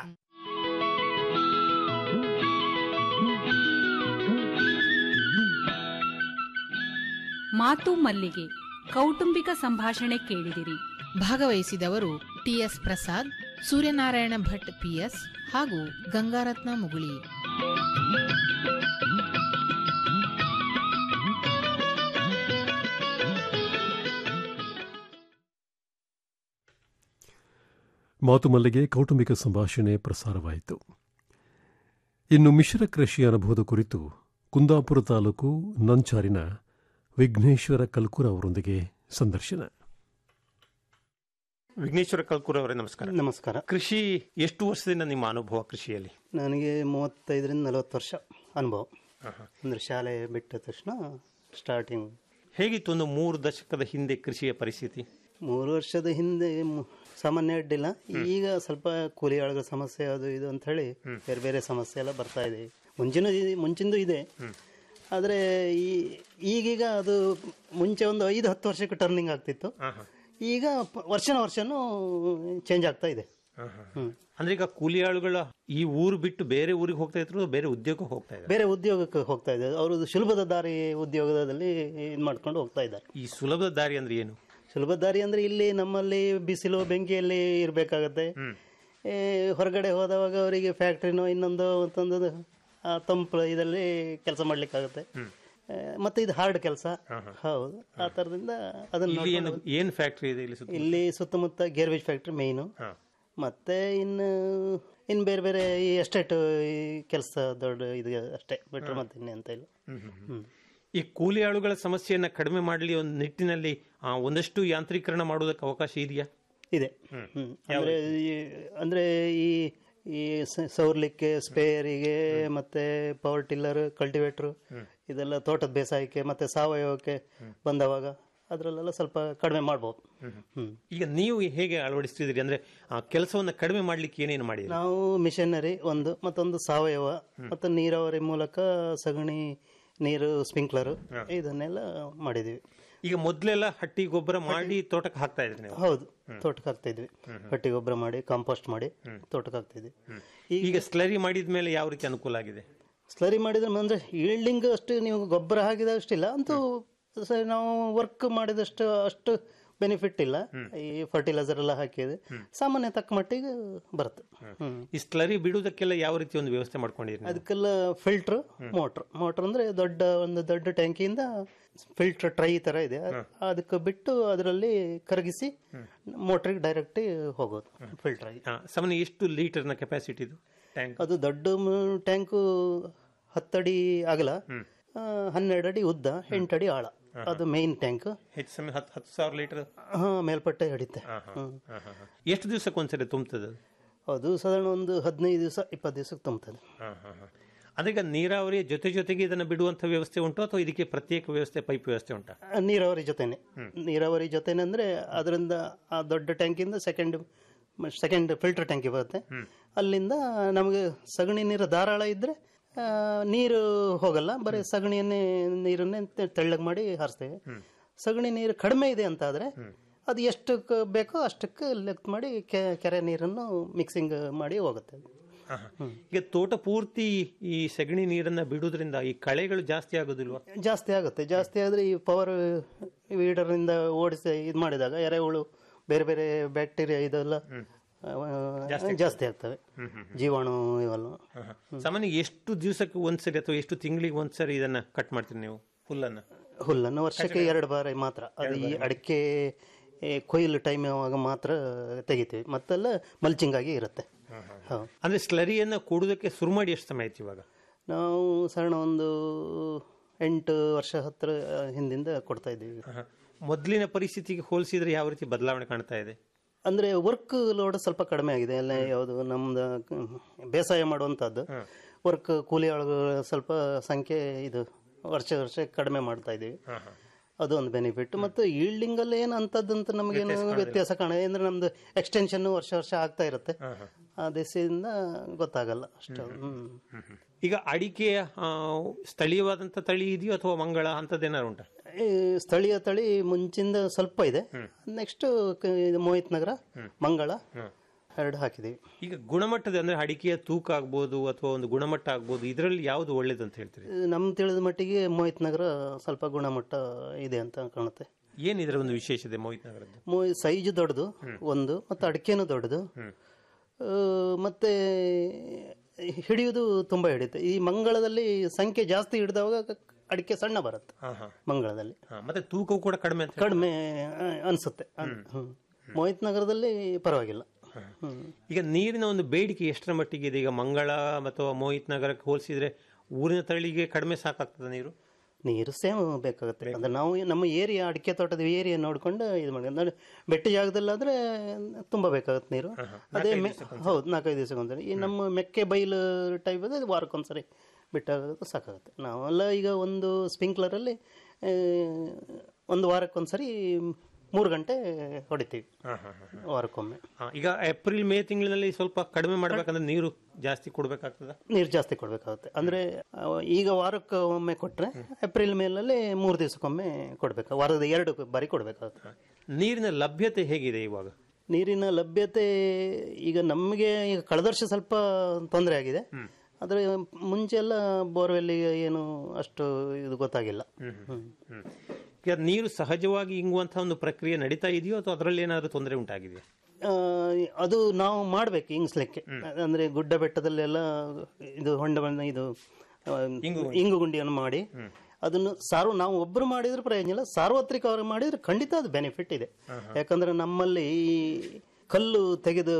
ಮಾತು ಮಲ್ಲಿಗೆ ಕೌಟುಂಬಿಕ ಸಂಭಾಷಣೆ ಕೇಳಿದಿರಿ ಭಾಗವಹಿಸಿದವರು ಟಿಎಸ್ ಪ್ರಸಾದ್ ಸೂರ್ಯನಾರಾಯಣ ಭಟ್ ಪಿಎಸ್ ಹಾಗೂ ಗಂಗಾರತ್ನ ಮುಗುಳಿ ಮಾತು ಮಲ್ಲಿಗೆ ಕೌಟುಂಬಿಕ ಸಂಭಾಷಣೆ ಪ್ರಸಾರವಾಯಿತು ಇನ್ನು ಮಿಶ್ರ ಕೃಷಿ ಅನುಭವದ ಕುರಿತು ಕುಂದಾಪುರ ತಾಲೂಕು ನಂಚಾರಿನ ವಿಘ್ನೇಶ್ವರ ಕಲ್ಕೂರ ಅವರೊಂದಿಗೆ ಸಂದರ್ಶನ ವಿಘ್ನೇಶ್ವರ ಕಲ್ಕೂರ್ ಅವರೇ ನಮಸ್ಕಾರ ನಮಸ್ಕಾರ ಕೃಷಿ ಎಷ್ಟು ವರ್ಷದಿಂದ ನಿಮ್ಮ ಅನುಭವ ಕೃಷಿಯಲ್ಲಿ ನನಗೆ ಮೂವತ್ತೈದರಿಂದ ನಲವತ್ತು ವರ್ಷ ಅನುಭವ ಅಂದರೆ ಶಾಲೆ ಬಿಟ್ಟ ತಕ್ಷಣ ಸ್ಟಾರ್ಟಿಂಗ್ ಹೇಗಿತ್ತು ಒಂದು ಮೂರು ದಶಕದ ಹಿಂದೆ ಕೃಷಿಯ ಪರಿಸ್ಥಿತಿ ಮೂರು ವರ್ಷದ ಹಿಂದೆ ಮು- ಸಾಮಾನ್ಯ ಅಡ್ಡಿಲ್ಲ ಈಗ ಸ್ವಲ್ಪ ಕೂಲಿ ಆಳುಗಳ ಸಮಸ್ಯೆ ಅದು ಇದು ಅಂತ ಹೇಳಿ ಬೇರೆ ಬೇರೆ ಸಮಸ್ಯೆ ಎಲ್ಲ ಬರ್ತಾ ಇದೆ ಮುಂಚಿನ ಮುಂಚಿಂದು ಇದೆ ಆದರೆ ಈ ಈಗೀಗ ಅದು ಮುಂಚೆ ಒಂದು ಐದು ಹತ್ತು ವರ್ಷಕ್ಕೆ ಟರ್ನಿಂಗ್ ಆಗ್ತಿತ್ತು ಈಗ ಪ- ವರ್ಷನ ವರ್ಷನೂ ಚೇಂಜ್ ಆಗ್ತಾ ಇದೆ ಹ್ಮ್. ಅಂದ್ರೆ ಈಗ ಕೂಲಿ ಆಳುಗಳ ಈ ಊರು ಬಿಟ್ಟು ಬೇರೆ ಊರಿಗೆ ಹೋಗ್ತಾ ಇದ್ರು ಬೇರೆ ಉದ್ಯೋಗಕ್ಕೆ ಹೋಗ್ತಾ ಇದ್ದಾರೆ ಬೇರೆ ಉದ್ಯೋಗಕ್ಕೆ ಹೋಗ್ತಾ ಇದೆ ಅವರು ಸುಲಭದ ದಾರಿ ಉದ್ಯೋಗದಲ್ಲಿ ಇದು ಮಾಡ್ಕೊಂಡು ಹೋಗ್ತಾ ಇದ್ದಾರೆ ಈ ಸುಲಭದ ದಾರಿ ಅಂದ್ರೆ ಏನು ಸುಲಭ ದಾರಿ ಅಂದ್ರೆ ಇಲ್ಲಿ ನಮ್ಮಲ್ಲಿ ಬಿಸಿಲು ಬೆಂಕಿಯಲ್ಲಿ ಇರಬೇಕಾಗತ್ತೆ ಏ, ಹೊರಗಡೆ ಹೋದವಾಗ ಅವರಿಗೆ ಫ್ಯಾಕ್ಟ್ರಿನೋ ಇನ್ನೊಂದು ಮತ್ತೊಂದು ಆ ತಂಪು ಇದರಲ್ಲಿ ಕೆಲಸ ಮಾಡ್ಲಿಕ್ಕಾಗುತ್ತೆ ಆ, ಮತ್ತೆ ಇದು ಹಾರ್ಡ್ ಕೆಲಸ ಹೌದು ಆ ಥರದಿಂದ ಅದನ್ನು ಇಲ್ಲಿ ಏನು ನೋಡ್ಕೊಂಡು- ಏನ್ ಫ್ಯಾಕ್ಟ್ರಿ ಇದೆ ಇಲ್ಲಿ ಸುತ್ತ ಇಲ್ಲಿ ಸುತ್ತಮುತ್ತ ಗೇರ್ವೇಜ್ ಫ್ಯಾಕ್ಟ್ರಿ ಮೇಯ್ನು ಮತ್ತೆ ಇನ್ನು ಇನ್ನು ಬೇರೆ ಬೇರೆ ಈ ಎಸ್ಟೇಟ್ ಈ ಕೆಲಸ ದೊಡ್ಡ ಇದು ಅಷ್ಟೇ ಬಿಟ್ಟರೆ ಮತ್ತೆ ಇನ್ನೆಂತ ಇಲ್ಲ ಹ್ಮ್. ಈ ಕೂಲಿ ಆಳುಗಳ ಸಮಸ್ಯೆಯನ್ನ ಕಡಿಮೆ ಮಾಡಲಿ ಒಂದು ನಿಟ್ಟಿನಲ್ಲಿ ಆ, ಒಂದಷ್ಟು ಯಾಂತ್ರೀಕರಣ ಮಾಡೋದಕ್ಕೆ ಅವಕಾಶ ಇದೆಯಾ ಇದೆ ಹ್ಮ್. ಅಂದ್ರೆ ಈ- ಅಂದ್ರೆ ಈ ಈ ಸ- ಸೌರ್ಲಿಕ್ಕೆ ಸ್ಪೇರಿಗೆ ಮತ್ತೆ ಪವರ್ ಟಿಲ್ಲರ್ ಕಲ್ಟಿವೇಟರ್ ಇದೆಲ್ಲ ತೋಟದ ಬೇಸಾಯಕ್ಕೆ ಮತ್ತೆ ಸಾವಯವಕ್ಕೆ ಬಂದವಾಗ ಅದರಲ್ಲೆಲ್ಲ ಸ್ವಲ್ಪ ಕಡಿಮೆ ಮಾಡ್ಬೋದು ಹ್ಮ್. ಈಗ ನೀವು ಹೇಗೆ ಅಳವಡಿಸ್ತಿದ್ದೀರಿ ಅಂದ್ರೆ ಆ ಕೆಲಸವನ್ನ ಕಡಿಮೆ ಮಾಡ್ಲಿಕ್ಕೆ ಏನೇನು ಮಾಡಿ ನಾವು ಮಿಷನರಿ ಒಂದು ಮತ್ತೊಂದು ಸಾವಯವ ಮತ್ತು ನೀರಾವರಿ ಮೂಲಕ ಸಗಣಿ ನೀರು ಸ್ಪ್ರಿಂಕ್ಲರ್ ಇದನ್ನೆಲ್ಲ ಮಾಡಿದೀವಿ ಈಗ ಮೊದ್ಲೆಲ್ಲ ಹಟ್ಟಿ ಗೊಬ್ಬರ ಮಾಡಿ ತೋಟಕ್ಕೆ ಹಾಕ್ತಾ ಇದ್ರಿ ನೀವು ಹೌದು ತೋಟಕ್ಕೆ ಹಾಕ್ತಾ ಇದ್ವಿ ಹಟ್ಟಿ ಗೊಬ್ಬರ ಮಾಡಿ ಕಾಂಪೋಸ್ಟ್ ಮಾಡಿ ತೋಟಕ್ಕೆ ಹಾಕ್ತಾ ಇದ್ವಿ ಈಗ ಸ್ಲರಿ ಮಾಡಿದ ಮೇಲೆ ಯಾವ ರೀತಿ ಅನುಕೂಲ ಆಗಿದೆ ಸ್ಲರಿ ಮಾಡಿದ್ರೆ ಅಂದ್ರೆ ಈಲ್ಡಿಂಗ್ ಅಷ್ಟು ನೀವು ಗೊಬ್ಬರ ಹಾಕಿದಷ್ಟಿಲ್ಲ ಅಂತೂ ಸ- ನಾವು ವರ್ಕ್ ಮಾಡಿದಷ್ಟು ಅಷ್ಟು ಬೆನಿಫಿಟ್ ಇಲ್ಲ ಈ ಫರ್ಟಿಲೈಸರ್ ಎಲ್ಲ ಹಾಕಿದೆ ಸಾಮಾನ್ಯ ತಕ್ಕ ಮಟ್ಟಿಗೆ ಬರುತ್ತೆ ಹ್ಮ್. ಈ ಸ್ಲರಿ ಬಿಡುವುದಕ್ಕೆಲ್ಲ ಯಾವ ರೀತಿ ಒಂದು ವ್ಯವಸ್ಥೆ ಮಾಡ್ಕೊಂಡಿರಿ ಅದಕ್ಕೆಲ್ಲ ಫಿಲ್ಟರ್ ಮೋಟ್ರ್ ಮೋಟ್ರ್ ಅಂದ್ರೆ ದೊಡ್ಡ ಒಂದು ದೊಡ್ಡ ಟ್ಯಾಂಕಿಯಿಂದ ಫಿಲ್ಟರ್ ಟ್ರೈ ತರ ಇದೆ ಅದ್- ಅದಕ್ಕೆ ಬಿಟ್ಟು ಅದರಲ್ಲಿ ಕರಗಿಸಿ ಮೋಟ್ರಿಗೆ ಡೈರೆಕ್ಟ್ ಹೋಗೋದು ಫಿಲ್ಟರ್ ಆಗಿ ಸಾಮಾನ್ಯ ಎಷ್ಟು ಲೀಟರ್ನ ಕೆಪಾಸಿಟಿ ಇದು ಟ್ಯಾಂಕ್ ಅದು ದೊಡ್ಡ ಮ- ಟ್ಯಾಂಕು ಹತ್ತಡಿ ಅಗಲ ಆ, ಹನ್ನೆರಡು ಅಡಿ ಉದ್ದ ಎಂಟು ಅಡಿ ಆಳ ಅದು ಮೇನ್ ಟ್ಯಾಂಕ್ ಹೆಚ್ಚು ಸಮಯ ಹತ್ತು ಹತ್ತು ಸಾವಿರ ಲೀಟರ್ ಹಾ ಮೇಲ್ಪಟ್ಟೆ ಹಿಡಿತೆ ಹ್ಮ್. ಎಷ್ಟು ದಿವಸಕ್ಕೆ ಒಂದ್ಸರಿ ತುಂಬ್ತದೆ ಅದು? ಅದು ಸಾಧಾರಣ ಒಂದು ಹದಿನೈದು ದಿವಸ ಇಪ್ಪತ್ತು ದಿವಸಕ್ಕೆ ತುಂಬುತ್ತದೆ ಅಂದ್ರೆ ಈಗ ನೀರಾವರಿಯ ಜೊತೆ ಜೊತೆಗೆ ಇದನ್ನ ಬಿಡುವಂತ ವ್ಯವಸ್ಥೆ ಉಂಟು ಅಥವಾ ಇದಕ್ಕೆ ಪ್ರತ್ಯೇಕ ವ್ಯವಸ್ಥೆ ಪೈಪ್ ವ್ಯವಸ್ಥೆ ಉಂಟಾ ಆ, ನೀರಾವರಿ ಜೊತೆನೆ ನೀರಾವರಿ ಜೊತೆನೆ ಅಂದ್ರೆ ಅದರಿಂದ ಆ ದೊಡ್ಡ ಟ್ಯಾಂಕಿಂದ ಸೆಕೆಂಡ್ ಸೆಕೆಂಡ್ ಫಿಲ್ಟರ್ ಟ್ಯಾಂಕಿ ಬರುತ್ತೆ ಅಲ್ಲಿಂದ ನಮಗೆ ಸಗಣಿ ನೀರು ಧಾರಾಳ ಇದ್ರೆ ಆ, ನೀರು ಹೋಗಲ್ಲ ಬರೀ ಸಗಣಿಯನ್ನೇ ನೀರನ್ನೇ ತೆ- ತೆಳ್ಳಗೆ ಮಾಡಿ ಹಾರಿಸ್ತೇವೆ ಸಗಣಿ ನೀರು ಕಡಿಮೆ ಇದೆ ಅಂತ ಆದ್ರೆ ಅದು ಎಷ್ಟಕ್ಕೆ ಬೇಕೋ ಅಷ್ಟಕ್ಕೆ ಲೆಕ್ಕ ಮಾಡಿ ಕೆ- ಕೆರೆ ನೀರನ್ನು ಮಿಕ್ಸಿಂಗ್ ಮಾಡಿ ಹೋಗುತ್ತೆ ಈಗ ತೋಟ ಪೂರ್ತಿ ಈ ಸಗಣಿ ನೀರನ್ನ ಬಿಡುವುದರಿಂದ ಈ ಕಳೆಗಳು ಜಾಸ್ತಿ ಆಗೋದಿಲ್ವಾ ಜಾಸ್ತಿ ಆಗುತ್ತೆ ಜಾಸ್ತಿ ಆದರೆ ಈ ಪವರ್ ವೀಡರಿಂದ ಓಡಿಸಿ ಇದು ಮಾಡಿದಾಗ ಎರೆಹುಳು ಬೇರೆ ಬೇರೆ ಬ್ಯಾಕ್ಟೀರಿಯಾ ಇದೆಲ್ಲ ಆ, ಜಾಸ್ತಿ ಆಗ್ತವೆ ಜೀವಾಣು ಇವೆಲ್ಲ ಸಾಮಾನ್ಯ ಎಷ್ಟು ದಿವಸಕ್ಕೆ ಒಂದ್ಸರಿ ಅಥವಾ ಎಷ್ಟು ತಿಂಗಳಿಗೆ ಒಂದ್ಸರಿ ಇದನ್ನ ಕಟ್ ಮಾಡ್ತೀರಿ ನೀವು ಹುಲ್ಲನ್ನ ಹುಲ್ಲನ್ನು ವರ್ಷಕ್ಕೆ ಎರಡು ಬಾರಿ ಮಾತ್ರ ಅದು ಈ ಅಡಿಕೆ ಏ, ಕೊಯ್ಲು ಟೈಮ್ ಯಾವಾಗ ಮಾತ್ರ ತೆಗಿತೀವಿ ಮತ್ತೆಲ್ಲ ಮಲ್ಚಿಂಗ್ ಆಗಿ ಇರುತ್ತೆ ಹೌದು ಅಂದ್ರೆ ಸ್ಲರಿಯನ್ನ ಕೂಡುವುದಕ್ಕೆ ಶುರು ಮಾಡಿ ಎಷ್ಟು ಸಮಯ ಆಯ್ತು ಇವಾಗ ನಾವು ಸಾಧಾರಣ ಒಂದು ಎಂಟು ವರ್ಷ ಹತ್ತಿರ ಹಿಂದಿಂದ ಕೊಡ್ತಾ ಇದ್ದೀವಿ ಮೊದಲಿನ ಪರಿಸ್ಥಿತಿಗೆ ಹೋಲಿಸಿದ್ರೆ ಯಾವ ರೀತಿ ಬದಲಾವಣೆ ಕಾಣ್ತಾ ಇದೆ ಅಂದ್ರೆ ವರ್ಕ್ ಲೋಡ್ ಸ್ವಲ್ಪ ಕಡಿಮೆ ಆಗಿದೆ ಎಲ್ಲ ಯಾವುದು ನಮ್ದು ಬೇಸಾಯ ಮಾಡುವಂತದ್ದು ವರ್ಕ್ ಕೂಲಿ ಆಳುಗಳ ಸ್ವಲ್ಪ ಸಂಖ್ಯೆ ಇದು ವರ್ಷ ವರ್ಷ ಕಡಿಮೆ ಮಾಡ್ತಾ ಇದೀವಿ ಅದು ಒಂದು ಬೆನಿಫಿಟ್ ಮತ್ತು ಈಲ್ಡಿಂಗ್ ಅಲ್ಲಿ ಏನು ಅಂತದ್ದಂತ ನಮಗೇನು ವ್ಯತ್ಯಾಸ ಕಾಣ ಅಂದ್ರೆ ನಮ್ದು ಎಕ್ಸ್ಟೆನ್ಷನ್ ವರ್ಷ ವರ್ಷ ಆಗ್ತಾ ಇರುತ್ತೆ ಆ ದಿಸೆಯಿಂದ ಗೊತ್ತಾಗಲ್ಲ ಅಷ್ಟು ಹ್ಮ್ ಈಗ ಅಡಿಕೆಯ ಆ, ಸ್ಥಳೀಯವಾದಂತ ತಳಿ ಇದೆಯೋ ಅಥವಾ ಮಂಗಳ ಅಂತದ್ದೇನಾರು ಉಂಟಾ ಈ ಸ್ಥಳೀಯ ತಳಿ ಮುಂಚಿಂದ ಸ್ವಲ್ಪ ಇದೆ ನೆಕ್ಸ್ಟ್ ಇದು ಮೋಹಿತ್ ನಗರ ಮಂಗಳ ಎರಡು ಹಾಕಿದೀವಿ ಈಗ ಗುಣಮಟ್ಟದ ಅಂದ್ರೆ ಅಡಿಕೆಯ ತೂಕ ಆಗ್ಬೋದು ಅಥವಾ ಒಂದು ಗುಣಮಟ್ಟ ಆಗ್ಬೋದು ಇದರಲ್ಲಿ ಯಾವುದು ಒಳ್ಳೇದು ಅಂತ ಹೇಳ್ತೀರಿ ನಮ್ ತಿಳಿದ ಮಟ್ಟಿಗೆ ಮೋಹಿತ್ ನಗರ ಸ್ವಲ್ಪ ಗುಣಮಟ್ಟ ಇದೆ ಅಂತ ಕಾಣುತ್ತೆ ಏನ್ ಇದರ ಒಂದು ವಿಶೇಷತೆ ಮೋಹಿತ್ ನಗರದ್ದು ಮೋಹಿ ಸೈಜ್ ದೊಡ್ಡದು ಒಂದು ಮತ್ತು ಅಡಿಕೆನೂ ದೊಡ್ಡದು ಆ, ಮತ್ತೆ ಹಿಡಿಯುವುದು ತುಂಬಾ ಹಿಡಿಯುತ್ತೆ ಈ ಮಂಗಳದಲ್ಲಿ ಸಂಖ್ಯೆ ಜಾಸ್ತಿ ಹಿಡಿದವಾಗ ಅಡಿಕೆ ಸಣ್ಣ ಬರುತ್ತೆ ಮಂಗಳದಲ್ಲಿ ಹಾ, ಮತ್ತೆ ತೂಕವು ಕೂಡ ಕಡಿಮೆ ಅಂತ ಕಡಿಮೆ ಆ, ಅನ್ಸುತ್ತೆ ಹ್ಮ್. ಮೋಹಿತ್ ನಗರದಲ್ಲಿ ಪರವಾಗಿಲ್ಲ ಹ್ಮ್. ಈಗ ನೀರಿನ ಒಂದು ಬೇಡಿಕೆ ಎಷ್ಟರ ಮಟ್ಟಿಗೆ ಇದೆ ಈಗ ಮಂಗಳ ಅಥವಾ ಮೋಹಿತ್ ನಗರಕ್ಕೆ ಹೋಲಿಸಿದ್ರೆ ಊರಿನ ತಳಿಗೆ ಕಡಿಮೆ ಸಾಕಾಗ್ತದ ನೀರು ನೀರು ಸೇಮ್ ಬೇಕಾಗುತ್ತೆ ಅಂದ್ರೆ ನಾವು ನಮ್ಮ ಏರಿಯಾ ಅಡಿಕೆ ತೋಟದ ಏರಿಯಾ ನೋಡ್ಕೊಂಡು ಇದು ಮಾಡಿ ಅಂದ್ರೆ ಬೆಟ್ಟ ಜಾಗದಲ್ಲಾದ್ರೆ ತುಂಬಾ ಬೇಕಾಗುತ್ತೆ ನೀರು ಅದೇ ಮೆ- ಹೌದು ನಾಲ್ಕೈದು ದಿವಸಕ್ಕೊಂದ್ಸರಿ ಈ ನಮ್ಮ ಮೆಕ್ಕೆ ಬೈಲು ಟೈಪ್ ಅದು ವಾರಕ್ಕೊಂದ್ಸರಿ ಬಿಟ್ಟಾಗ ಸಾಕಾಗುತ್ತೆ ನಾವೆಲ್ಲ ಈಗ ಒಂದು ಸ್ಪ್ರಿಂಕ್ಲರಲ್ಲಿ ಒಂದು ವಾರಕ್ಕೊಂದ್ಸರಿ ಮೂರು ಗಂಟೆ ಹೊಡಿತೀವಿ ವಾರಕ್ಕೊಮ್ಮೆ ಆ, ಈಗ ಏಪ್ರಿಲ್ ಮೇ ತಿಂಗಳಿನಲ್ಲಿ ಸ್ವಲ್ಪ ಕಡಿಮೆ ಮಾಡ್ಬೇಕಂದ್ರೆ ನೀರು ಜಾಸ್ತಿ ಕೊಡ್ಬೇಕಾಗ್ತದ ನೀರು ಜಾಸ್ತಿ ಕೊಡಬೇಕಾಗುತ್ತೆ ಅಂದರೆ ಈಗ ವಾರಕ್ಕೆ ಒಮ್ಮೆ ಕೊಟ್ಟರೆ ಏಪ್ರಿಲ್ ಮೇಲಲ್ಲಿ ಮೂರು ದಿವಸಕ್ಕೊಮ್ಮೆ ಕೊಡಬೇಕು ವಾರದ ಎರಡು ಬಾರಿ ಕೊಡಬೇಕಾಗುತ್ತೆ ನೀರಿನ ಲಭ್ಯತೆ ಹೇಗಿದೆ ಇವಾಗ ನೀರಿನ ಲಭ್ಯತೆ ಈಗ ನಮಗೆ ಈಗ ಕಳೆದ ವರ್ಷ ಸ್ವಲ್ಪ ತೊಂದರೆ ಆಗಿದೆ ಆದರೆ ಮುಂಚೆ ಎಲ್ಲ ಬೋರ್ವೆಲ್ಲಿಗೆ ಏನು ಅಷ್ಟು ಇದು ಗೊತ್ತಾಗಿಲ್ಲ ಹ್ಮ್. ಈಗ ನೀರು ಸಹಜವಾಗಿ ಇಂಗುವಂತಹ ಒಂದು ಪ್ರಕ್ರಿಯೆ ನಡೀತಾ ಇದೆಯೋ ಅಥವಾ ಅದರಲ್ಲಿ ಏನಾದರೂ ತೊಂದರೆ ಉಂಟಾಗಿದೆಯಾ ಆ, ಅದು ನಾವು ಮಾಡ್ಬೇಕು ಇಂಗ್ಸ್ಲಿಕ್ಕೆ ಅಂದ್ರೆ ಗುಡ್ಡ ಬೆಟ್ಟದಲ್ಲೆಲ್ಲ ಇದು ಹೊಂಡವನ್ನು ಇದು ಆ, ಇಂಗು ಗುಂಡಿಯನ್ನು ಮಾಡಿ ಅದನ್ನು ಸಾರ್ವ ನಾವು ಒಬ್ಬರು ಮಾಡಿದ್ರೆ ಪ್ರಯೋಜನ ಇಲ್ಲ ಸಾರ್ವತ್ರಿಕವಾಗಿ ಮಾಡಿದ್ರೆ ಖಂಡಿತ ಅದು ಬೆನಿಫಿಟ್ ಇದೆ ಯಾಕಂದ್ರೆ ನಮ್ಮಲ್ಲಿ ಈ ಕಲ್ಲು ತೆಗೆದು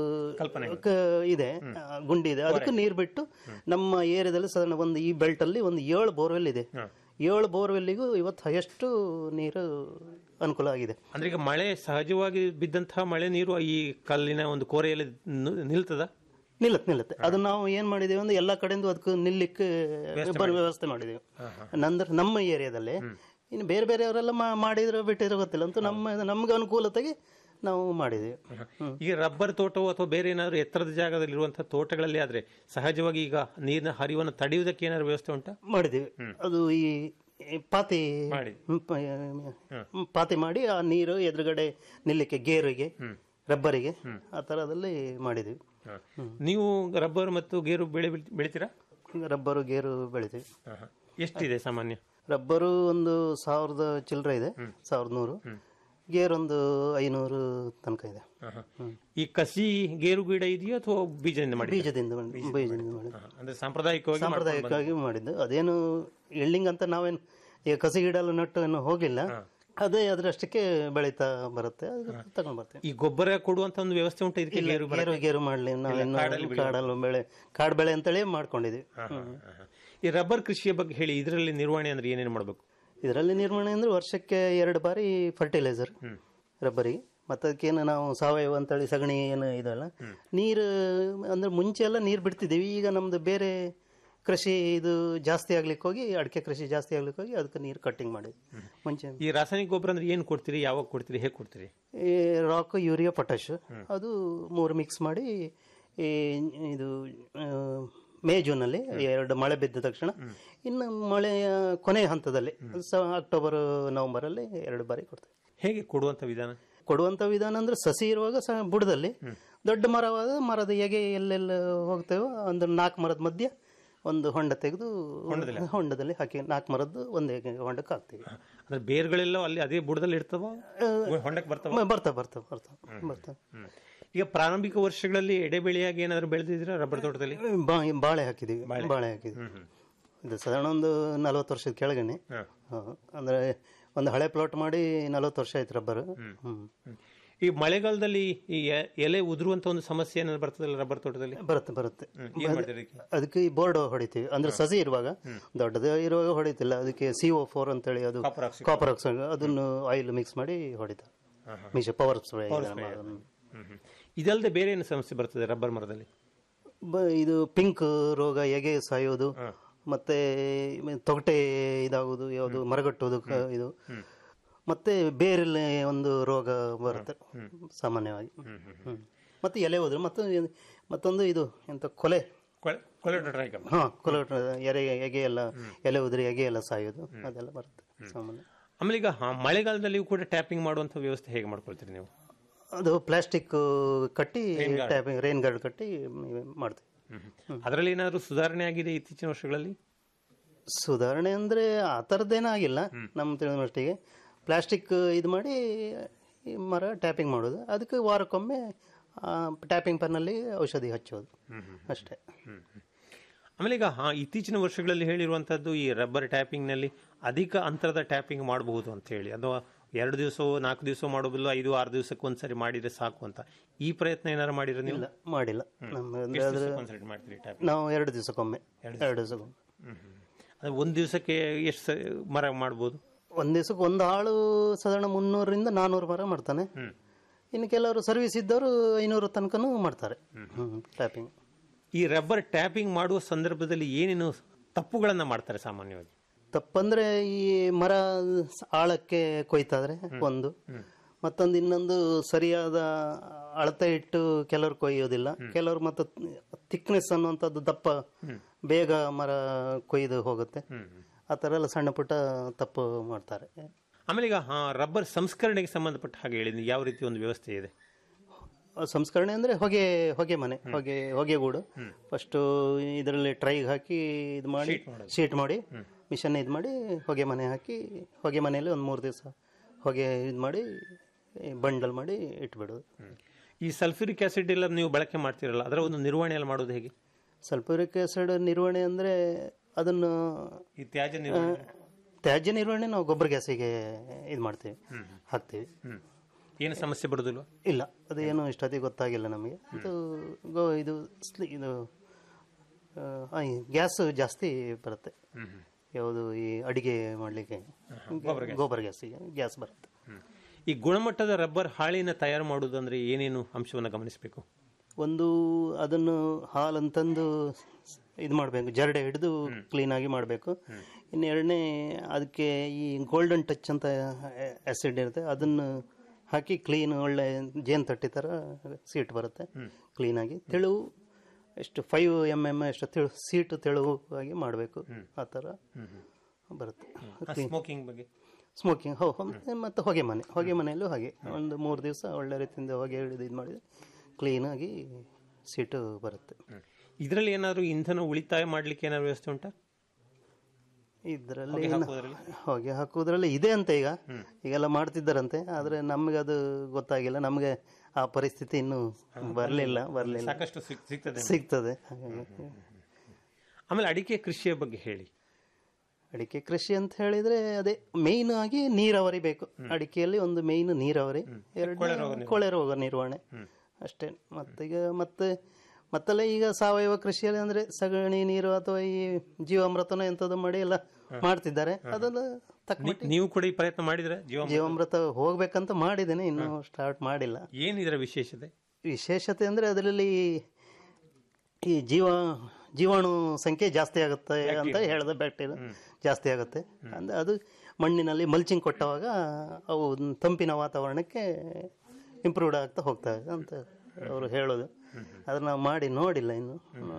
ಕ- ಇದೆ ಆ, ಗುಂಡಿ ಇದೆ ಅದಕ್ಕೆ ನೀರು ಬಿಟ್ಟು ನಮ್ಮ ಏರಿಯಾದಲ್ಲಿ ಸಾಧಾರಣ ಒಂದು ಈ ಬೆಲ್ಟ್ ಅಲ್ಲಿ ಒಂದು ಏಳು ಬೋರ್ವೆಲ್ ಇದೆ ಏಳು ಬೋರ್ವೆಲ್ಲಿಗೂ ಇವತ್ತು ಹೈಯೆಸ್ಟ್ ನೀರು ಅನುಕೂಲ ಆಗಿದೆ ಅಂದ್ರೆ ಈಗ ಮಳೆ ಸಹಜವಾಗಿ ಬಿದ್ದಂತಹ ಮಳೆ ನೀರು ಈ ಕಲ್ಲಿನ ಒಂದು ಕೋರೆಯಲ್ಲಿ ನು- ನಿಲ್ತದ ನಿಲ್ಲತ್ತೆ ನಿಲ್ಲತ್ತೆ ಅದು ನಾವು ಏನ್ ಮಾಡಿದೇವೆ ಅಂದ್ರೆ ಎಲ್ಲಾ ಕಡೆಯಿಂದ ಅದಕ್ಕೆ ನಿಲ್ಲಿಕ್ಕೆ ಬರೋ ವ್ಯವಸ್ಥೆ ಮಾಡಿದೇವೆ ನಂತರ ನಮ್ಮ ಏರಿಯಾದಲ್ಲಿ ಇನ್ನು ಬೇರೆ ಬೇರೆಯವರೆಲ್ಲ ಮಾ- ಮಾಡಿದ್ರು ಬಿಟ್ಟಿರೋ ಗೊತ್ತಿಲ್ಲ ಅಂತೂ ನಮ್ಮ ನಮ್ಗೆ ಅನುಕೂಲತೆಗೆ ನಾವು ಮಾಡಿದ್ದೇವೆ ಈಗ ರಬ್ಬರ್ ತೋಟವು ಅಥವಾ ಬೇರೆ ಏನಾದ್ರು ಎತ್ತರದ ಜಾಗದಲ್ಲಿ ಇರುವಂತಹ ತೋಟಗಳಲ್ಲಿ ಆದ್ರೆ ಸಹಜವಾಗಿ ಈಗ ನೀರಿನ ಹರಿವನ್ನು ತಡೆಯುವುದಕ್ಕೆ ಏನಾದ್ರು ವ್ಯವಸ್ಥೆ ಉಂಟಾ ಮಾಡಿದ್ದೇವೆ ಅದು ಈ ಈ ಪಾತಿ ಹ್ಮ್, ಪ- ಹ್ಮ್, ಪಾತಿ ಮಾಡಿ ಆ ನೀರು ಎದುರುಗಡೆ ನಿಲ್ಲಿಕ್ಕೆ ಗೇರಿಗೆ ರಬ್ಬರಿಗೆ ಆ ಥರದಲ್ಲಿ ಮಾಡಿದ್ದೀವಿ ನೀವು ರಬ್ಬರ್ ಮತ್ತು ಗೇರು ಬೆಳೆ ಬೆಳ್- ಬೆಳಿತೀರಾ ರಬ್ಬರು ಗೇರು ಬೆಳಿತೀವಿ ಎಷ್ಟಿದೆ ಸಾಮಾನ್ಯ ರಬ್ಬರು ಒಂದು ಸಾವಿರದ ಚಿಲ್ಲರೆ ಇದೆ ಸಾವಿರದ ನೂರು ಗೇರ್ ಒಂದು ಐನೂರು ತನಕ ಇದೆ ಈ ಕಸಿ ಗೇರು ಗಿಡ ಇದೆಯೋ ಅಥವಾ ಬೀಜದಿಂದ ಮಾಡಿ ಬೀಜದಿಂದ ಮಾಡಿ- ಬೀಜದಿಂದ ಮಾಡಿ ಅಂದ್ರೆ ಸಾಂಪ್ರದಾಯಿಕವಾಗಿ ಮಾಡ್ಕೊಂಡು ಬಂದ- ಸಾಂಪ್ರದಾಯಿಕವಾಗಿ ಮಾಡಿದ್ದು ಅದೇನು ಎಳ್ಳಿಂಗ್ ಅಂತ ನಾವೇನು ಈಗ ಕಸಿ ಗಿಡ ಎಲ್ಲ ನಟ್ಟು ಏನು ಹೋಗಿಲ್ಲ ಅದೇ ಅದರಷ್ಟಕ್ಕೆ ಬೆಳೀತಾ ಬರುತ್ತೆ ಅದು ತಗೊಂಡ್ ಬರ್ತೀವಿ ಈ ಗೊಬ್ಬರ ಕೊಡುವಂತ ಒಂದು ವ್ಯವಸ್ಥೆ ಉಂಟು ಇದಕ್ಕೆ ಇಲ್ಲ, ಗೇರು ಗೇರು ಗೇರು ಮಾಡ್ಲಿ ನಾವೇನು ಕಾಡಲ್ಲಿ ಬೆಳೆಯೋದು. ಕಾಡಲ್ಲಿ ಬೆಳೆ ಕಾಡು ಬೆಳೆ ಅಂತೇಳಿ ಮಾಡ್ಕೊಂಡಿದ್ವಿ ಈ ರಬ್ಬರ್ ಕೃಷಿಯ ಬಗ್ಗೆ ಹೇಳಿ ಇದರಲ್ಲಿ ನಿರ್ವಹಣೆ ಅಂದ್ರೆ ಏನೇನು ಮಾಡಬೇಕು ಇದರಲ್ಲಿ ನಿರ್ವಹಣೆ ಅಂದ್ರೆ ವರ್ಷಕ್ಕೆ ಎರಡು ಬಾರಿ ಫರ್ಟಿಲೈಸರ್ ರಬ್ಬರಿಗೆ ಮತ್ತೆ ಅದಕ್ಕೇನು ನಾವು ಸಾವಯವ ಅಂತೇಳಿ ಸಗಣಿ ಏನು ಇದಲ್ಲ ನೀರು ಅಂದ್ರೆ ಮುಂಚೆ ಎಲ್ಲ ನೀರು ಬಿಡ್ತಿದ್ದೀವಿ ಈಗ ನಮ್ದು ಬೇರೆ ಕೃಷಿ ಇದು ಜಾಸ್ತಿ ಆಗ್ಲಿಕ್ಕೆ ಹೋಗಿ ಅಡಿಕೆ ಕೃಷಿ ಜಾಸ್ತಿ ಆಗ್ಲಿಕ್ಕೆ ಹೋಗಿ ಅದಕ್ಕೆ ನೀರು ಕಟ್ಟಿಂಗ್ ಮಾಡಿದ್ವಿ ಮುಂಚೆ ಈ ರಾಸಾಯನಿಕ ಗೊಬ್ಬರ ಅಂದ್ರೆ ಏನು ಕೊಡ್ತೀರಿ ಯಾವಾಗ ಕೊಡ್ತೀರಿ ಹೇಗೆ ಕೊಡ್ತೀರಿ ಈ ರಾಕ್ ಯೂರಿಯಾ ಪೊಟ್ಯಾಶ್ ಅದು ಮೂರು ಮಿಕ್ಸ್ ಮಾಡಿ ಈ ಇದು ಆ, ಮೇ ಜೂನಲ್ಲಿ ಎರಡು ಮಳೆ ಬಿದ್ದ ತಕ್ಷಣ ಇನ್ನು ಮಳೆಯ ಕೊನೆಯ ಹಂತದಲ್ಲಿ ಸ ಅಕ್ಟೋಬರ್ ನವೆಂಬರಲ್ಲಿ ಎರಡು ಬಾರಿ ಕೊಡ್ತೇವೆ ಹೇಗೆ ಕೊಡುವಂತ ವಿಧಾನ ಕೊಡುವಂತ ವಿಧಾನ ಅಂದ್ರೆ ಸಸಿ ಇರುವಾಗ ಸಹ ಬುಡದಲ್ಲಿ ದೊಡ್ಡ ಮರವಾದ ಮರದ ಎಗೆ ಎಲ್ಲೆಲ್ಲ ಹೋಗ್ತೇವೋ ಅಂದ್ರೆ ನಾಲ್ಕು ಮರದ ಮಧ್ಯೆ ಒಂದು ಹೊಂಡ ತೆಗೆದು ಹೊಂಡದಲ್ಲಿ ಹಾಕಿ ನಾಲ್ಕು ಮರದ್ದು ಒಂದು ಎಗೆ ಹೊಂಡಕ್ಕೆ ಹಾಕ್ತೀವಿ ಅಂದ್ರೆ ಬೇರ್ಗಳೆಲ್ಲ ಅಲ್ಲಿ ಅದೇ ಬುಡದಲ್ಲಿ ಇರ್ತವ ಹೊಂಡಕ್ಕೆ ಬರ್ತಾವ ಮ- ಬರ್ತಾವ ಬರ್ತಾವ ಬರ್ತಾವ ಬರ್ತಾವ ಈಗ ಪ್ರಾರಂಭಿಕ ವರ್ಷಗಳಲ್ಲಿ ಎಡೆಬೆಳೆಯಾಗಿ ಏನಾದ್ರು ಬೆಳೆದಿದ್ದೀರಾ ರಬ್ಬರ್ ತೋಟದಲ್ಲಿ ಬಾ- ಬಾಳೆ ಹಾಕಿದೀವಿ ಬಾಳೆ ಹಾಕಿದ್ವಿ ಇದು ಸಾಧಾರಣ ಒಂದು ನಲವತ್ತು ವರ್ಷದ ಕೆಳಗನೆ ಹಾ. ಅಂದ್ರೆ ಒಂದು ಹಳೆ ಪ್ಲಾಟ್ ಮಾಡಿ ನಲವತ್ತು ವರ್ಷ ಆಯ್ತು ರಬ್ಬರ್ ಹ್ಮ್ ಈ ಮಳೆಗಾಲದಲ್ಲಿ ಈ ಎ- ಎಲೆ ಉದುರುವಂತ ಒಂದು ಸಮಸ್ಯೆ ಏನಾದ್ರು ಬರ್ತದಲ್ಲ ರಬ್ಬರ್ ತೋಟದಲ್ಲಿ ಬರುತ್ತೆ ಬರುತ್ತೆ ಏನ್ ಮಾಡ್ತೀರಿ ಅದಕ್ಕೆ? ಅದಕ್ಕೆ ಈ ಬೋರ್ಡ್ ಹೊಡಿತೀವಿ ಅಂದ್ರೆ ಸಸಿ ಇರುವಾಗ ದೊಡ್ಡದು ಇರುವಾಗ ಹೊಡಿತಿಲ್ಲ ಅದಕ್ಕೆ ಸಿ ಓ ಫೋರ್ ಅಂತೇಳಿ ಅದು ಕಾಪರ್ ಆಕ್ಸೈಡ್ ಅದನ್ನು ಆಯಿಲ್ ಮಿಕ್ಸ್ ಮಾಡಿ ಹೊಡಿತಾರೆ ಮಿಶ ಪವರ್ ಸ್ಪ್ರೇ Power spray. ಇದಲ್ಲದೆ ಬೇರೆ ಏನು ಸಮಸ್ಯೆ ಬರ್ತದೆ ರಬ್ಬರ್ ಮರದಲ್ಲಿ ಇದು ಪಿಂಕ್ ರೋಗ ಎಗೆ ಸಾಯೋದು ಮತ್ತೆ ತೊಗಟೆ ಇದಾಗುವುದು ಯಾವುದು ಮರಗಟ್ಟುವುದು ಕ- ಇದು ಮತ್ತೆ ಬೇರಲ್ಲಿ ಒಂದು ರೋಗ ಬರುತ್ತೆ ಸಾಮಾನ್ಯವಾಗಿ ಹ್ಮ್. ಮತ್ತೆ ಎಲೆ ಹೋದ್ರೆ ಮತ್ತು ಮತ್ತೊಂದು ಇದು ಎಂತ ಕೊಲೆ ಕೊಲೆಟ್ರೈಕಮ್ ಹಾ ಕೊಲೆ ಎರೆ ಎಗೆ ಎಲ್ಲ ಎಲೆ ಉದುರಿ ಎಗೆ ಎಲ್ಲ ಸಾಯೋದು ಅದೆಲ್ಲ ಬರುತ್ತೆ ಸಾಮಾನ್ಯ ಆಮೇಲೆ ಈಗ ಹಾ, ಮಳೆಗಾಲದಲ್ಲಿಯೂ ಕೂಡ ಟ್ಯಾಪಿಂಗ್ ಮಾಡುವಂತ ವ್ಯವಸ್ಥೆ ಹೇಗೆ ಮಾಡ್ಕೊಳ್ತೀರಿ ನೀವು ಅದು ಪ್ಲಾಸ್ಟಿಕ್ ಕಟ್ಟಿ Rain guard. Tapping rain guard ಕಟ್ಟಿ ಮಾಡ್ತೀವಿ ಅದರಲ್ಲಿ ಏನಾದ್ರು ಸುಧಾರಣೆ ಆಗಿದೆ ಇತ್ತೀಚಿನ ವರ್ಷಗಳಲ್ಲಿ ಸುಧಾರಣೆ ಅಂದ್ರೆ ಆ ಥರದ್ದೇನೂ ಆಗಿಲ್ಲ ನಮ್ಮ ತಿಳಿದ ಮಟ್ಟಿಗೆ ಪ್ಲಾಸ್ಟಿಕ್ ಇದು ಮಾಡಿ ಈ ಮರ ಟ್ಯಾಪಿಂಗ್ ಮಾಡೋದು ಅದಕ್ಕೆ ವಾರಕ್ಕೊಮ್ಮೆ ಟ್ಯಾಪಿಂಗ್ ಪೆನ್ನಲ್ಲಿ ಔಷಧಿ ಹಚ್ಚೋದು ಅಷ್ಟೇ ಆಮೇಲೆ ಈಗ ಹಾ, ಇತ್ತೀಚಿನ ವರ್ಷಗಳಲ್ಲಿ ಹೇಳಿರುವಂತದ್ದು ಈ ರಬ್ಬರ್ ಟ್ಯಾಪಿಂಗ್ ನಲ್ಲಿ ಅಧಿಕ ಅಂತರದ ಟ್ಯಾಪಿಂಗ್ ಮಾಡಬಹುದು ಅಂತ ಹೇಳಿ ಅಥವಾ ಎರಡು ದಿವಸ ನಾಲ್ಕು ದಿವಸ ಮಾಡೋದಿಲ್ಲ ಐದು ಆರು ದಿವಸಕ್ಕೆ ಒಂದ್ಸರಿ ಮಾಡಿದ್ರೆ ಸಾಕು ಅಂತ ಈ ಪ್ರಯತ್ನ ಏನಾರು ಮಾಡಿದ್ರೆ ನೀವು ಇಲ್ಲ ಮಾಡಿಲ್ಲ ನಮ್ಮ ಅಂದ್ರೆ ಎಷ್ಟು ಅದ್ರ- ದಿವಸಕ್ಕೆ ಒಂದ್ಸರಿ ಮಾಡ್ತೀರಿ ಟ್ಯಾಪಿಂಗ್ ನಾವು ಎರಡು ದಿವಸಕ್ಕೊಮ್ಮೆ ಎರಡು ದಿವಸಕ್ಕೊಮ್ಮೆ ಅದು ಒಂದು ದಿವಸಕ್ಕೆ ಎಷ್ಟು ಸ- ಮರ ಮಾಡ್ಬೋದು ಒಂದು ದಿವಸಕ್ಕೆ ಒಂದು ಆಳು ಸಾಧಾರಣ ಮುನ್ನೂರರಿಂದ ನಾನ್ನೂರು ಮರ ಮಾಡ್ತಾನೆ ಇನ್ನು ಕೆಲವರು ಸರ್ವಿಸ್ ಇದ್ದವರು ಐನೂರು ತನಕನೂ ಮಾಡ್ತಾರೆ ಟ್ಯಾಪಿಂಗ್ ಈ ರಬ್ಬರ್ ಟ್ಯಾಪಿಂಗ್ ಮಾಡುವ ಸಂದರ್ಭದಲ್ಲಿ ಏನೇನು ತಪ್ಪುಗಳನ್ನ ಮಾಡ್ತಾರೆ ಸಾಮಾನ್ಯವಾಗಿ ತಪ್ಪಂದ್ರೆ ಈ ಮರ ಸ- ಆಳಕ್ಕೆ ಕೊಯ್ತಾದ್ರೆ ಒಂದು ಮತ್ತೊಂದು ಇನ್ನೊಂದು ಸರಿಯಾದ ಅಳತೆ ಇಟ್ಟು ಕೆಲವರು ಕೊಯ್ಯೋದಿಲ್ಲ ಕೆಲವರು ಮತ್ತು ಥಿಕ್ನೆಸ್ ಅನ್ನುವಂಥದ್ದು ದಪ್ಪ ಬೇಗ ಮರ ಕೊಯ್ದು ಹೋಗುತ್ತೆ ಆ ಥರ ಎಲ್ಲ ಸಣ್ಣ ಪುಟ್ಟ ತಪ್ಪು ಮಾಡ್ತಾರೆ ಆಮೇಲೆ ಈಗ ರಬ್ಬರ್ ಸಂಸ್ಕರಣೆಗೆ ಸಂಬಂಧಪಟ್ಟ ಹಾಗೆ ಹೇಳಿದ್ನಿ ಯಾವ ರೀತಿ ಒಂದು ವ್ಯವಸ್ಥೆ ಇದೆ ಸಂಸ್ಕರಣೆ ಅಂದ್ರೆ ಹೊಗೆ ಹೊಗೆ ಮನೆ ಹೊಗೆ ಹೊಗೆಗೂಡು ಫಸ್ಟ್ ಇದರಲ್ಲಿ ಟ್ರೈಗೆ ಹಾಕಿ ಇದು ಮಾಡಿ ಶೀಟ್ ಮಾಡಿ ಮಿಷನ್ ಇದು ಮಾಡಿ ಹೊಗೆ ಮನೆ ಹಾಕಿ ಹೊಗೆ ಮನೆಯಲ್ಲಿ ಒಂದು ಮೂರು ದಿವಸ ಹೊಗೆ ಇದು ಮಾಡಿ ಬಂಡಲ್ ಮಾಡಿ ಇಟ್ಬಿಡೋದು ಈ ಸಲ್ಫ್ಯೂರಿಕ್ ಆಸಿಡ್ ಎಲ್ಲ ನೀವು ಬಳಕೆ ಮಾಡ್ತಿರಲ್ಲ ಅದರ ಒಂದು ನಿರ್ವಹಣೆ ಎಲ್ಲ ಮಾಡೋದು ಹೇಗೆ ಸಲ್ಫ್ಯೂರಿಕ್ ಆಸಿಡ್ ನಿರ್ವಹಣೆ ಅಂದರೆ ಅದನ್ನು ಈ ತ್ಯಾಜ್ಯ ಆ, ನಿರ್ವಹಣೆ ತ್ಯಾಜ್ಯ ನಿರ್ವಹಣೆ ನಾವು ಗೊಬ್ಬರ ಗ್ಯಾಸಿಗೆ ಇದು ಮಾಡ್ತೀವಿ ಹಾಕ್ತೀವಿ ಹ್ಮ್ ಏನು ಸಮಸ್ಯೆ ಬರೋದಿಲ್ವಾ ಇಲ್ಲ ಅದು ಏನು ಇಷ್ಟೊತ್ತಿಗೆ ಗೊತ್ತಾಗಿಲ್ಲ ನಮಗೆ ಇದು ಗೋ ಇದು ಸ್ಲಿ ಇದು ಗ್ಯಾಸ್ ಜಾಸ್ತಿ ಬರುತ್ತೆ ಯಾವುದು ಈ ಅಡಿಗೆ ಮಾಡಲಿಕ್ಕೆ ಗೊಬ್ಬರ ಗ್ಯಾಸ್. ಗೊಬ್ಬರ ಗ್ಯಾಸಿಗೆ ಗ್ಯಾಸ್ ಬರುತ್ತೆ ಈ ಗುಣಮಟ್ಟದ ರಬ್ಬರ್ ಹಾಳಿನ ತಯಾರು ಮಾಡುವುದಂದ್ರೆ ಏನೇನು ಅಂಶವನ್ನು ಗಮನಿಸಬೇಕು ಒಂದು ಅದನ್ನು ಹಾಲಂತಂದು ಇದು ಮಾಡಬೇಕು ಜರಡೆ ಹಿಡಿದು ಕ್ಲೀನಾಗಿ ಮಾಡಬೇಕು ಇನ್ನು ಎರಡನೇ ಅದಕ್ಕೆ ಈ ಗೋಲ್ಡನ್ ಟಚ್ ಅಂತ ಆ್ಯಸಿಡ್ ಇರುತ್ತೆ ಅದನ್ನು ಹಾಕಿ ಕ್ಲೀನ್ ಒಳ್ಳೆ ಜೇನು ತಟ್ಟಿ ಥರ ಸೀಟ್ ಬರುತ್ತೆ ಕ್ಲೀನಾಗಿ ತೆಳುವು ಎಷ್ಟು ಫೈವ್ ಎಮ್ ಎಮ್ ಎಷ್ಟು ತೆಳು ಸೀಟು ತೆಳುವಾಗಿ ಮಾಡಬೇಕು ಆ ಥರ ಬರುತ್ತೆ Clean. ಸ್ಮೋಕಿಂಗ್ ಬಗ್ಗೆ ಸ್ಮೋಕಿಂಗ್ ಹೋ ಮತ್ತು ಹೊಗೆ ಮನೆ ಹೊಗೆ ಮನೆಯಲ್ಲೂ ಹಾಗೆ ಒಂದು ಮೂರು ದಿವಸ ಒಳ್ಳೆ ರೀತಿಯಿಂದ ಹೊಗೆ ಹಿಡಿದು ಇದು ಮಾಡಿದರೆ ಕ್ಲೀನಾಗಿ ಸೀಟು ಬರುತ್ತೆ ಇದರಲ್ಲಿ ಏನಾದರೂ ಇಂಧನ ಉಳಿತಾಯ ಮಾಡಲಿಕ್ಕೆ ಏನಾದ್ರು ವ್ಯವಸ್ಥೆ ಉಂಟಾ ಇದರಲ್ಲಿ ಹೊಗೆ ಹಾಕುವುದ್ರಲ್ಲಿ? ಹೊಗೆ ಹಾಕುವುದರಲ್ಲಿ ಇದೆ ಅಂತ ಈಗ ಈಗೆಲ್ಲ ಮಾಡ್ತಿದ್ದಾರಂತೆ ಆದರೆ ನಮಗೆ ಅದು ಗೊತ್ತಾಗಿಲ್ಲ ನಮಗೆ ಆ ಪರಿಸ್ಥಿತಿ ಇನ್ನೂ ಬರಲಿಲ್ಲ ಬರಲಿಲ್ಲ ಸಾಕಷ್ಟು ಸಿಗ್- ಸಿಗ್ತದೆ ಅಂತ. ಸಿಗ್ತದೆ ಹಾಗಾಗಿ ಆಮೇಲೆ ಅಡಿಕೆ ಕೃಷಿಯ ಬಗ್ಗೆ ಹೇಳಿ ಅಡಿಕೆ ಕೃಷಿ ಅಂತ ಹೇಳಿದ್ರೆ ಅದೇ ಮೇಯ್ನ್ ಆಗಿ ನೀರಾವರಿ ಬೇಕು ಅಡಿಕೆಯಲ್ಲಿ ಒಂದು ಮೇಯ್ನ್ ನೀರಾವರಿ ಎರಡು ಕೊಳೆ ರೋಗ ನಿರ್ವಹಣೆ. ಕೊಳೆ ರೋಗ ನಿರ್ವಹಣೆ ಅಷ್ಟೇ ಮತ್ತೀಗ ಮತ್ತೆ ಮತ್ತೆಲ್ಲ ಈಗ ಸಾವಯವ ಕೃಷಿಯಲ್ಲಿ ಅಂದ್ರೆ ಸಗಣಿ ನೀರು ಅಥವಾ ಈ ಜೀವಾಮೃತನ ಎಂಥದ್ದು ಮಾಡಿ ಎಲ್ಲ ಮಾಡ್ತಿದ್ದಾರೆ ಅದೆಲ್ಲ ತಕ್ಕ ನಿ- ನೀವು ಕೂಡ ಈ ಪ್ರಯತ್ನ ಮಾಡಿದ್ರೆ ಜೀವ ಜೀವಾಮೃತ ಹೋಗ್ಬೇಕಂತ ಮಾಡಿದ್ದೇನೆ ಇನ್ನೂ ಸ್ಟಾರ್ಟ್ ಮಾಡಿಲ್ಲ ಏನಿದರ ವಿಶೇಷತೆ ವಿಶೇಷತೆ ಅಂದ್ರೆ ಅದರಲ್ಲಿ ಈ ಜೀವ ಜೀವಾಣು ಸಂಖ್ಯೆ ಜಾಸ್ತಿ ಆಗುತ್ತೆ ಅಂತ ಹೇಳಿದ ಬ್ಯಾಕ್ಟೀರಿಯಾ ಜಾಸ್ತಿ ಆಗುತ್ತೆ ಅಂದ್ರೆ ಅದು ಮಣ್ಣಿನಲ್ಲಿ ಮಲ್ಚಿಂಗ್ ಕೊಟ್ಟವಾಗ ಅವು ತಂಪಿನ ವಾತಾವರಣಕ್ಕೆ ಇಂಪ್ರೂವ್ಡ್ ಆಗ್ತಾ ಹೋಗ್ತವೆ ಅಂತ ಅವರು ಹೇಳೋದು ಅದನ್ನ ನಾವು ಮಾಡಿ ನೋಡಿಲ್ಲ ಇನ್ನು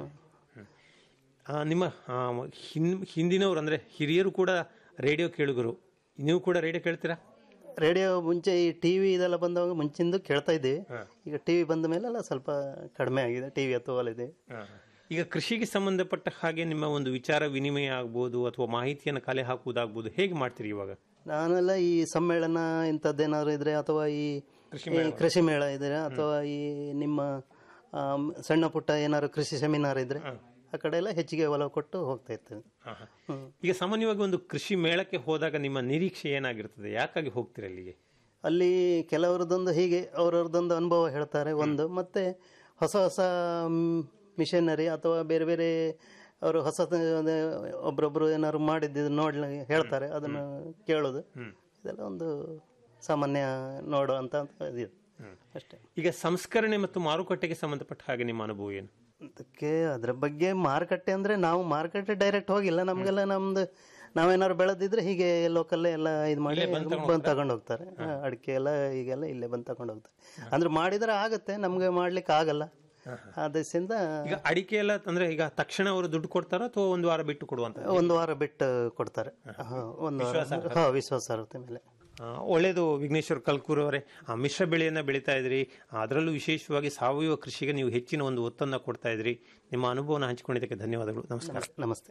ಆ, ನಿಮ್ಮ ಆ, ಹಿನ್ ಹಿಂದಿನವರು ಅಂದ್ರೆ ಹಿರಿಯರು ಕೂಡ ರೇಡಿಯೋ ಕೇಳುಗರು ನೀವು ಕೂಡ ರೇಡಿಯೋ ಕೇಳ್ತೀರಾ ರೇಡಿಯೋ ಮುಂಚೆ ಈ ಟಿವಿ ಇದೆಲ್ಲ ಬಂದವಾಗ ಮುಂಚಿಂದು ಕೇಳ್ತಾ ಇದ್ದೀವಿ ಈಗ ಟಿವಿ ಬಂದ ಮೇಲೆಲ್ಲ ಸ್ವಲ್ಪ ಕಡಿಮೆ ಆಗಿದೆ ಟಿವಿ ಹತ್ತುವಲ್ಲಿದೆ ಈಗ ಕೃಷಿಗೆ ಸಂಬಂಧಪಟ್ಟ ಹಾಗೆ ನಿಮ್ಮ ಒಂದು ವಿಚಾರ ವಿನಿಮಯ ಆಗ್ಬೋದು ಅಥವಾ ಮಾಹಿತಿಯನ್ನು ಕಲೆ ಹಾಕುವುದಾಗ್ಬೋದು ಹೇಗೆ ಮಾಡ್ತೀರಿ ಇವಾಗ ನಾನೆಲ್ಲ ಈ ಸಮ್ಮೇಳನ ಇಂಥದ್ದೇನಾದ್ರು ಇದ್ರೆ ಅಥವಾ ಈ ಈ ಕೃಷಿ ಮೇಳ ಇದ್ರೆ ಅಥವಾ ಈ ನಿಮ್ಮ ಆಮ್, ಸಣ್ಣ ಪುಟ್ಟ ಏನಾದ್ರು ಕೃಷಿ ಸೆಮಿನಾರ್ ಇದ್ರೆ ಆ ಕಡೆ ಎಲ್ಲ ಹೆಚ್ಚಿಗೆ ಒಲವು ಕೊಟ್ಟು ಹೋಗ್ತಾ ಇರ್ತೇವೆ ಹ್ಮ್. ಈಗ ಸಾಮಾನ್ಯವಾಗಿ ಒಂದು ಕೃಷಿ ಮೇಳಕ್ಕೆ ಹೋದಾಗ ನಿಮ್ಮ ನಿರೀಕ್ಷೆ ಏನಾಗಿರ್ತದೆ ಯಾಕಾಗಿ ಹೋಗ್ತೀರಿ ಅಲ್ಲಿಗೆ ಅಲ್ಲಿ ಕೆಲವರದೊಂದು ಹೀಗೆ ಅವರವ್ರದ್ದೊಂದು ಅನುಭವ ಹೇಳ್ತಾರೆ ಒಂದು ಮತ್ತೆ ಹೊಸ ಹೊಸ ಮಿಷನರಿ ಅಥವಾ ಬೇರೆ ಬೇರೆ ಅವರು ಹೊಸ ಒಬ್ರೊಬ್ರು ಏನಾದ್ರು ಮಾಡಿದ್ದು ನೋಡ್ಲಿ ಹೇಳ್ತಾರೆ ಅದನ್ನು ಕೇಳೋದು ಇದೆಲ್ಲ ಒಂದು ಸಾಮಾನ್ಯ ನೋಡುವಂತ ಇದು ಅಷ್ಟೇ ಈಗ ಸಂಸ್ಕರಣೆ ಮತ್ತು ಮಾರುಕಟ್ಟೆಗೆ ಸಂಬಂಧಪಟ್ಟ ಹಾಗೆ ನಿಮ್ಮ ಅನುಭವ ಏನು ಅದಕ್ಕೆ ಅದ್ರ ಬಗ್ಗೆ ಮಾರುಕಟ್ಟೆ ಅಂದ್ರೆ ನಾವು ಮಾರುಕಟ್ಟೆ ಡೈರೆಕ್ಟ್ ಹೋಗಿಲ್ಲ ನಮ್ಗೆಲ್ಲ ನಮ್ದು ನಾವೇನಾದ್ರು ಬೆಳೆದಿದ್ರೆ ಹೀಗೆ ಲೋಕಲ್ಲೇ ಎಲ್ಲ ಇದು ಮಾಡಿ ಇಲ್ಲೇ ಬಂದ್ ತಗೊಂಡ್ ಬಂದು ತಗೊಂಡು ಹೋಗ್ತಾರೆ ಅಡಿಕೆ ಎಲ್ಲ ಈಗೆಲ್ಲ ಇಲ್ಲೇ ಬಂದು ತಗೊಂಡು ಹೋಗ್ತಾರೆ ಅಂದ್ರೆ ಮಾಡಿದ್ರೆ ಆಗತ್ತೆ ನಮ್ಗೆ ಮಾಡ್ಲಿಕ್ಕೆ ಆಗಲ್ಲ ಅದರಿಂದ ಈಗ ಅಡಿಕೆ ಎಲ್ಲ ಅಂದ್ರೆ ಈಗ ತಕ್ಷಣ ಅವರು ದುಡ್ಡು ಕೊಡ್ತಾರ ಅಥವಾ ಒಂದು ವಾರ ಬಿಟ್ಟು ಕೊಡುವಂತ ಒಂದು ವಾರ ಬಿಟ್ಟು ಕೊಡ್ತಾರೆ ಹಾ, ಒಂದು ವಾರ ವಿಶ್ವಾಸಾರ್ಹತೆ. ಹಾ ವಿಶ್ವಾಸಾರ್ಹತೆ ಮೇಲೆ ಆ, ಒಳ್ಳೆಯದು ವಿಘ್ನೇಶ್ವರ್ ಕಲ್ಕೂರ್ ಅವರೇ ಆ, ಮಿಶ್ರ ಬೆಳೆಯನ್ನ ಬೆಳೀತಾ ಇದ್ರಿ ಅದರಲ್ಲೂ ವಿಶೇಷವಾಗಿ ಸಾವಯವ ಕೃಷಿಗೆ ನೀವು ಹೆಚ್ಚಿನ ಒಂದು ಒತ್ತನ್ನು ಕೊಡ್ತಾ ಇದ್ರಿ ನಿಮ್ಮ ಅನುಭವನ ಹಂಚಿಕೊಂಡಿದ್ದಕ್ಕೆ ಧನ್ಯವಾದಗಳು ನಮಸ್ಕಾರ ನಮಸ್ತೆ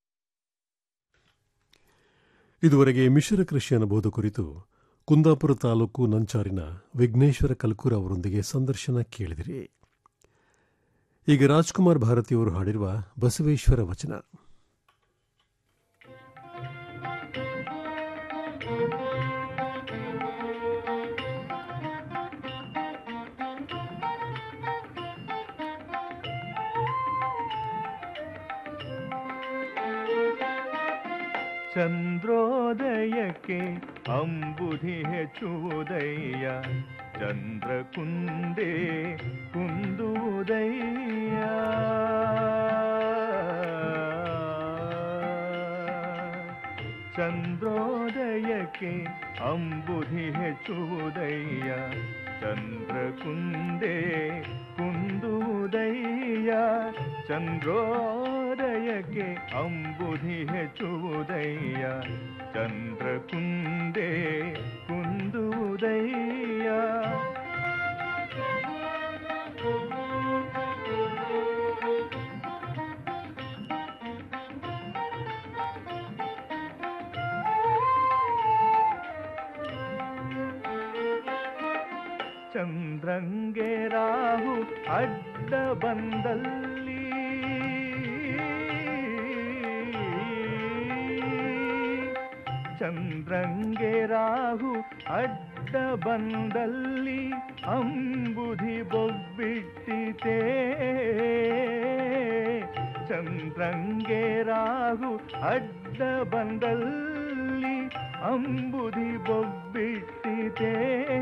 ಇದುವರೆಗೆ ಮಿಶ್ರ ಕೃಷಿ ಅನುಭವದ ಕುರಿತು ಕುಂದಾಪುರ ತಾಲೂಕು ನಂಚಾರಿನ ವಿಘ್ನೇಶ್ವರ ಕಲ್ಕೂರ್ ಅವರೊಂದಿಗೆ ಸಂದರ್ಶನ ಕೇಳಿದಿರಿ ಈಗ ರಾಜ್ಕುಮಾರ್ ಭಾರತಿಯವರು ಹಾಡಿರುವ ಬಸವೇಶ್ವರ ವಚನ ಚಂದ್ರೋದಯಕ್ಕೆ ಅಂಬುಧಿ ಹೆಚ್ಚುವುದಯ್ಯ ಚಂದ್ರ ಕುಂದೇ ಕುಂದುವುದಯ್ಯ ಚಂದ್ರೋದಯಕ್ಕೆ ಅಂಬುಧಿ ಹೆಚ್ಚುವುದಯ್ಯ ಚಂದ್ರ ಕುಂದೇ ಕುಂದುವುದಯ್ಯ ಚಂದ್ರೋದಯಕ್ಕೆ ಅಂಬುಧಿ ಹೆಚ್ಚುವುದಯ್ಯ ಚಂದ್ರ ಕುಂದೇ ಕುಂದುವುದಯ್ಯ ಚಂದ್ರಂಗೆ ರಾಹು ಅಡ್ಡ ಬಂದಲ್ಲಿ ಚಂದ್ರಂಗೆ ರಾಹು ಅಡ್ಡ ಬಂದಲ್ಲಿ ಅಂಬುಧಿ ಬೊಬ್ಬಿಟ್ಟಿತೇ ಚಂದ್ರಂಗೆ ರಾಹು ಅಡ್ಡ ಬಂದಲ್ಲಿ ಅಂಬುಧಿ ಬೊಬ್ಬಿಟ್ಟಿತೇ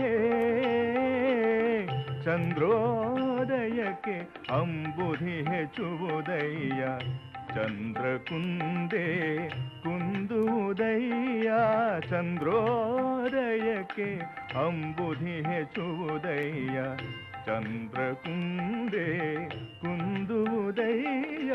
ಚಂದ್ರೋದಯಕ್ಕೆ ಅಂಬುಧಿ ಹೆಚ್ಚುವುದಯ್ಯ ಚಂದ್ರ ಕುಂದೇ ಕುಂದುವುದಯ್ಯ ಚಂದ್ರೋದಯಕ್ಕೆ ಅಂಬುಧಿ ಹೆಚ್ಚುವುದಯ್ಯ ಚಂದ್ರ ಕುಂದೇ ಕುಂದುವುದಯ್ಯ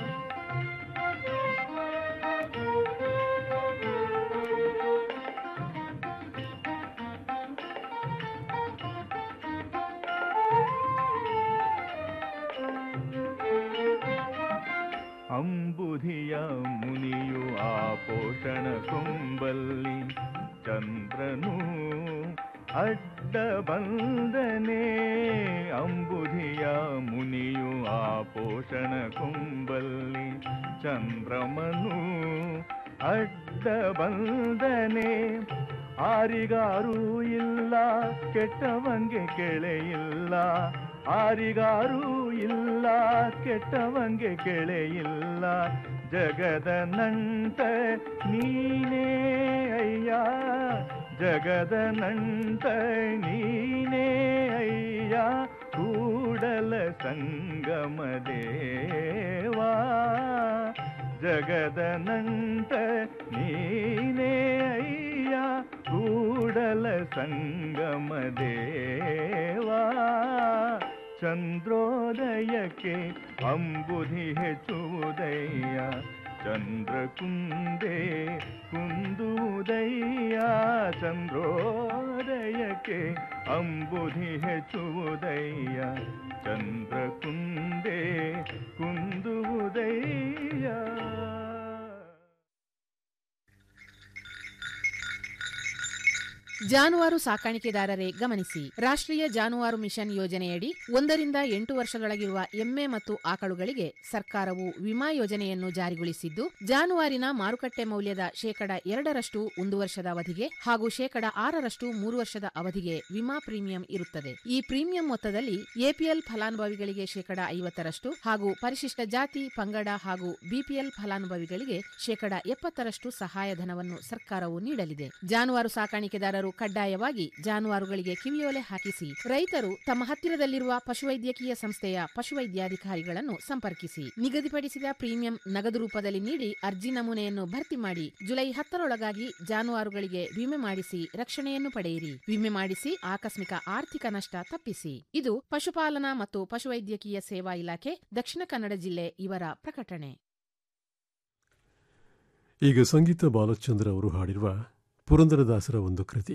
ಅಂಬುಧಿಯ ಮುನಿಯು ಆ ಪೋಷಣ ಕೊಂಬಲ್ಲಿ ಚಂದ್ರನು ಅಡ್ಡ ಬಂದನೆ ಅಂಬುಧಿಯ ಮುನಿಯು ಆ ಪೋಷಣ ಕೊಂಬಲ್ಲಿ ಚಂದ್ರಮನು ಅಡ್ಡ ಬಂದನೆ ಆರಿಗಾರು ಇಲ್ಲ ಕೆಟ್ಟವಂಗೆ ಕೆಳೆಯಿಲ್ಲ ಆರಿಗಾರು ಇಲ್ಲ ಕೆಟ್ಟವಂಗೆ ಕೆಳೆಯಿಲ್ಲ ಜಗದ ನಂಟ ನೀನೇ ಅಯ್ಯ ಜಗದ ನಂಟ ನೀನೇ ಅಯ್ಯ ಕೂಡಲ ಸಂಗಮ ದೇವಾ ಜಗದ ನಂಟ ನೀನೇ ಅಯ್ಯ ಕೂಡಲ ಸಂಗಮ ದೇವಾ ಚಂದ್ರೋದಯಕ್ಕೆ ಅಂಬುಧಿ ಹೆಚ್ಚುವುದಯ್ಯ ಚಂದ್ರ ಕುಂದೇ ಕುಂದುವುದಯ್ಯ ಚಂದ್ರೋದಯಕ್ಕೆ ಅಂಬುಧಿ ಹೆಚ್ಚುವುದಯ್ಯ ಚಂದ್ರ ಕುಂದೇ ಕುಂದುವುದಯ್ಯ ಜಾನುವಾರು ಸಾಕಾಣಿಕೆದಾರರೇ ಗಮನಿಸಿ ರಾಷ್ಟ್ರೀಯ ಜಾನುವಾರು ಮಿಷನ್ ಯೋಜನೆಯಡಿ ಒಂದರಿಂದ ಎಂಟು ವರ್ಷದೊಳಗಿರುವ ಎಮ್ಮೆ ಮತ್ತು ಆಕಳುಗಳಿಗೆ ಸರ್ಕಾರವು ವಿಮಾ ಯೋಜನೆಯನ್ನು ಜಾರಿಗೊಳಿಸಿದ್ದು ಜಾನುವಾರಿನ ಮಾರುಕಟ್ಟೆ ಮೌಲ್ಯದ ಶೇಕಡ ಎರಡರಷ್ಟು ಒಂದು ವರ್ಷದ ಅವಧಿಗೆ ಹಾಗೂ ಶೇಕಡ ಆರರಷ್ಟು ಮೂರು ವರ್ಷದ ಅವಧಿಗೆ ವಿಮಾ ಪ್ರೀಮಿಯಂ ಇರುತ್ತದೆ ಈ ಪ್ರೀಮಿಯಂ ಮೊತ್ತದಲ್ಲಿ ಎಪಿಎಲ್ ಫಲಾನುಭವಿಗಳಿಗೆ ಶೇಕಡ ಐವತ್ತರಷ್ಟು ಹಾಗೂ ಪರಿಶಿಷ್ಟ ಜಾತಿ ಪಂಗಡ ಹಾಗೂ ಬಿಪಿಎಲ್ ಫಲಾನುಭವಿಗಳಿಗೆ ಶೇಕಡ ಎಪ್ಪತ್ತರಷ್ಟು ಸಹಾಯಧನವನ್ನು ಸರ್ಕಾರವು ನೀಡಲಿದೆ ಜಾನುವಾರು ಸಾಕಾಣಿಕೆದಾರರು ಕಡ್ಡಾಯವಾಗಿ ಜಾನುವಾರುಗಳಿಗೆ ಕಿವಿಯೋಲೆ ಹಾಕಿಸಿ ರೈತರು ತಮ್ಮ ಹತ್ತಿರದಲ್ಲಿರುವ ಪಶುವೈದ್ಯಕೀಯ ಸಂಸ್ಥೆಯ ಪಶುವೈದ್ಯಾಧಿಕಾರಿಗಳನ್ನು ಸಂಪರ್ಕಿಸಿ ನಿಗದಿಪಡಿಸಿದ ಪ್ರೀಮಿಯಂ ನಗದು ರೂಪದಲ್ಲಿ ನೀಡಿ ಅರ್ಜಿ ನಮೂನೆಯನ್ನು ಭರ್ತಿ ಮಾಡಿ ಜುಲೈ ಹತ್ತರೊಳಗಾಗಿ ಜಾನುವಾರುಗಳಿಗೆ ವಿಮೆ ಮಾಡಿಸಿ ರಕ್ಷಣೆಯನ್ನು ಪಡೆಯಿರಿ ವಿಮೆ ಮಾಡಿಸಿ ಆಕಸ್ಮಿಕ ಆರ್ಥಿಕ ನಷ್ಟ ತಪ್ಪಿಸಿ ಇದು ಪಶುಪಾಲನಾ ಮತ್ತು ಪಶುವೈದ್ಯಕೀಯ ಸೇವಾ ಇಲಾಖೆ ದಕ್ಷಿಣ ಕನ್ನಡ ಜಿಲ್ಲೆ ಇವರ ಪ್ರಕಟಣೆ ಈಗ ಸಂಗೀತ ಬಾಲಚಂದ್ರ ಅವರು ಹಾಡಿರುವ ಪುರಂದರದಾಸರ ಒಂದು ಕೃತಿ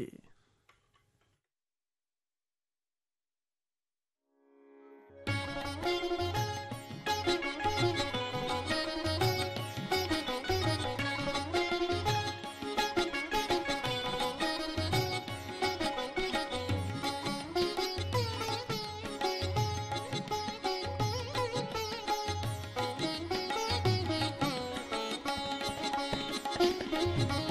Thank you.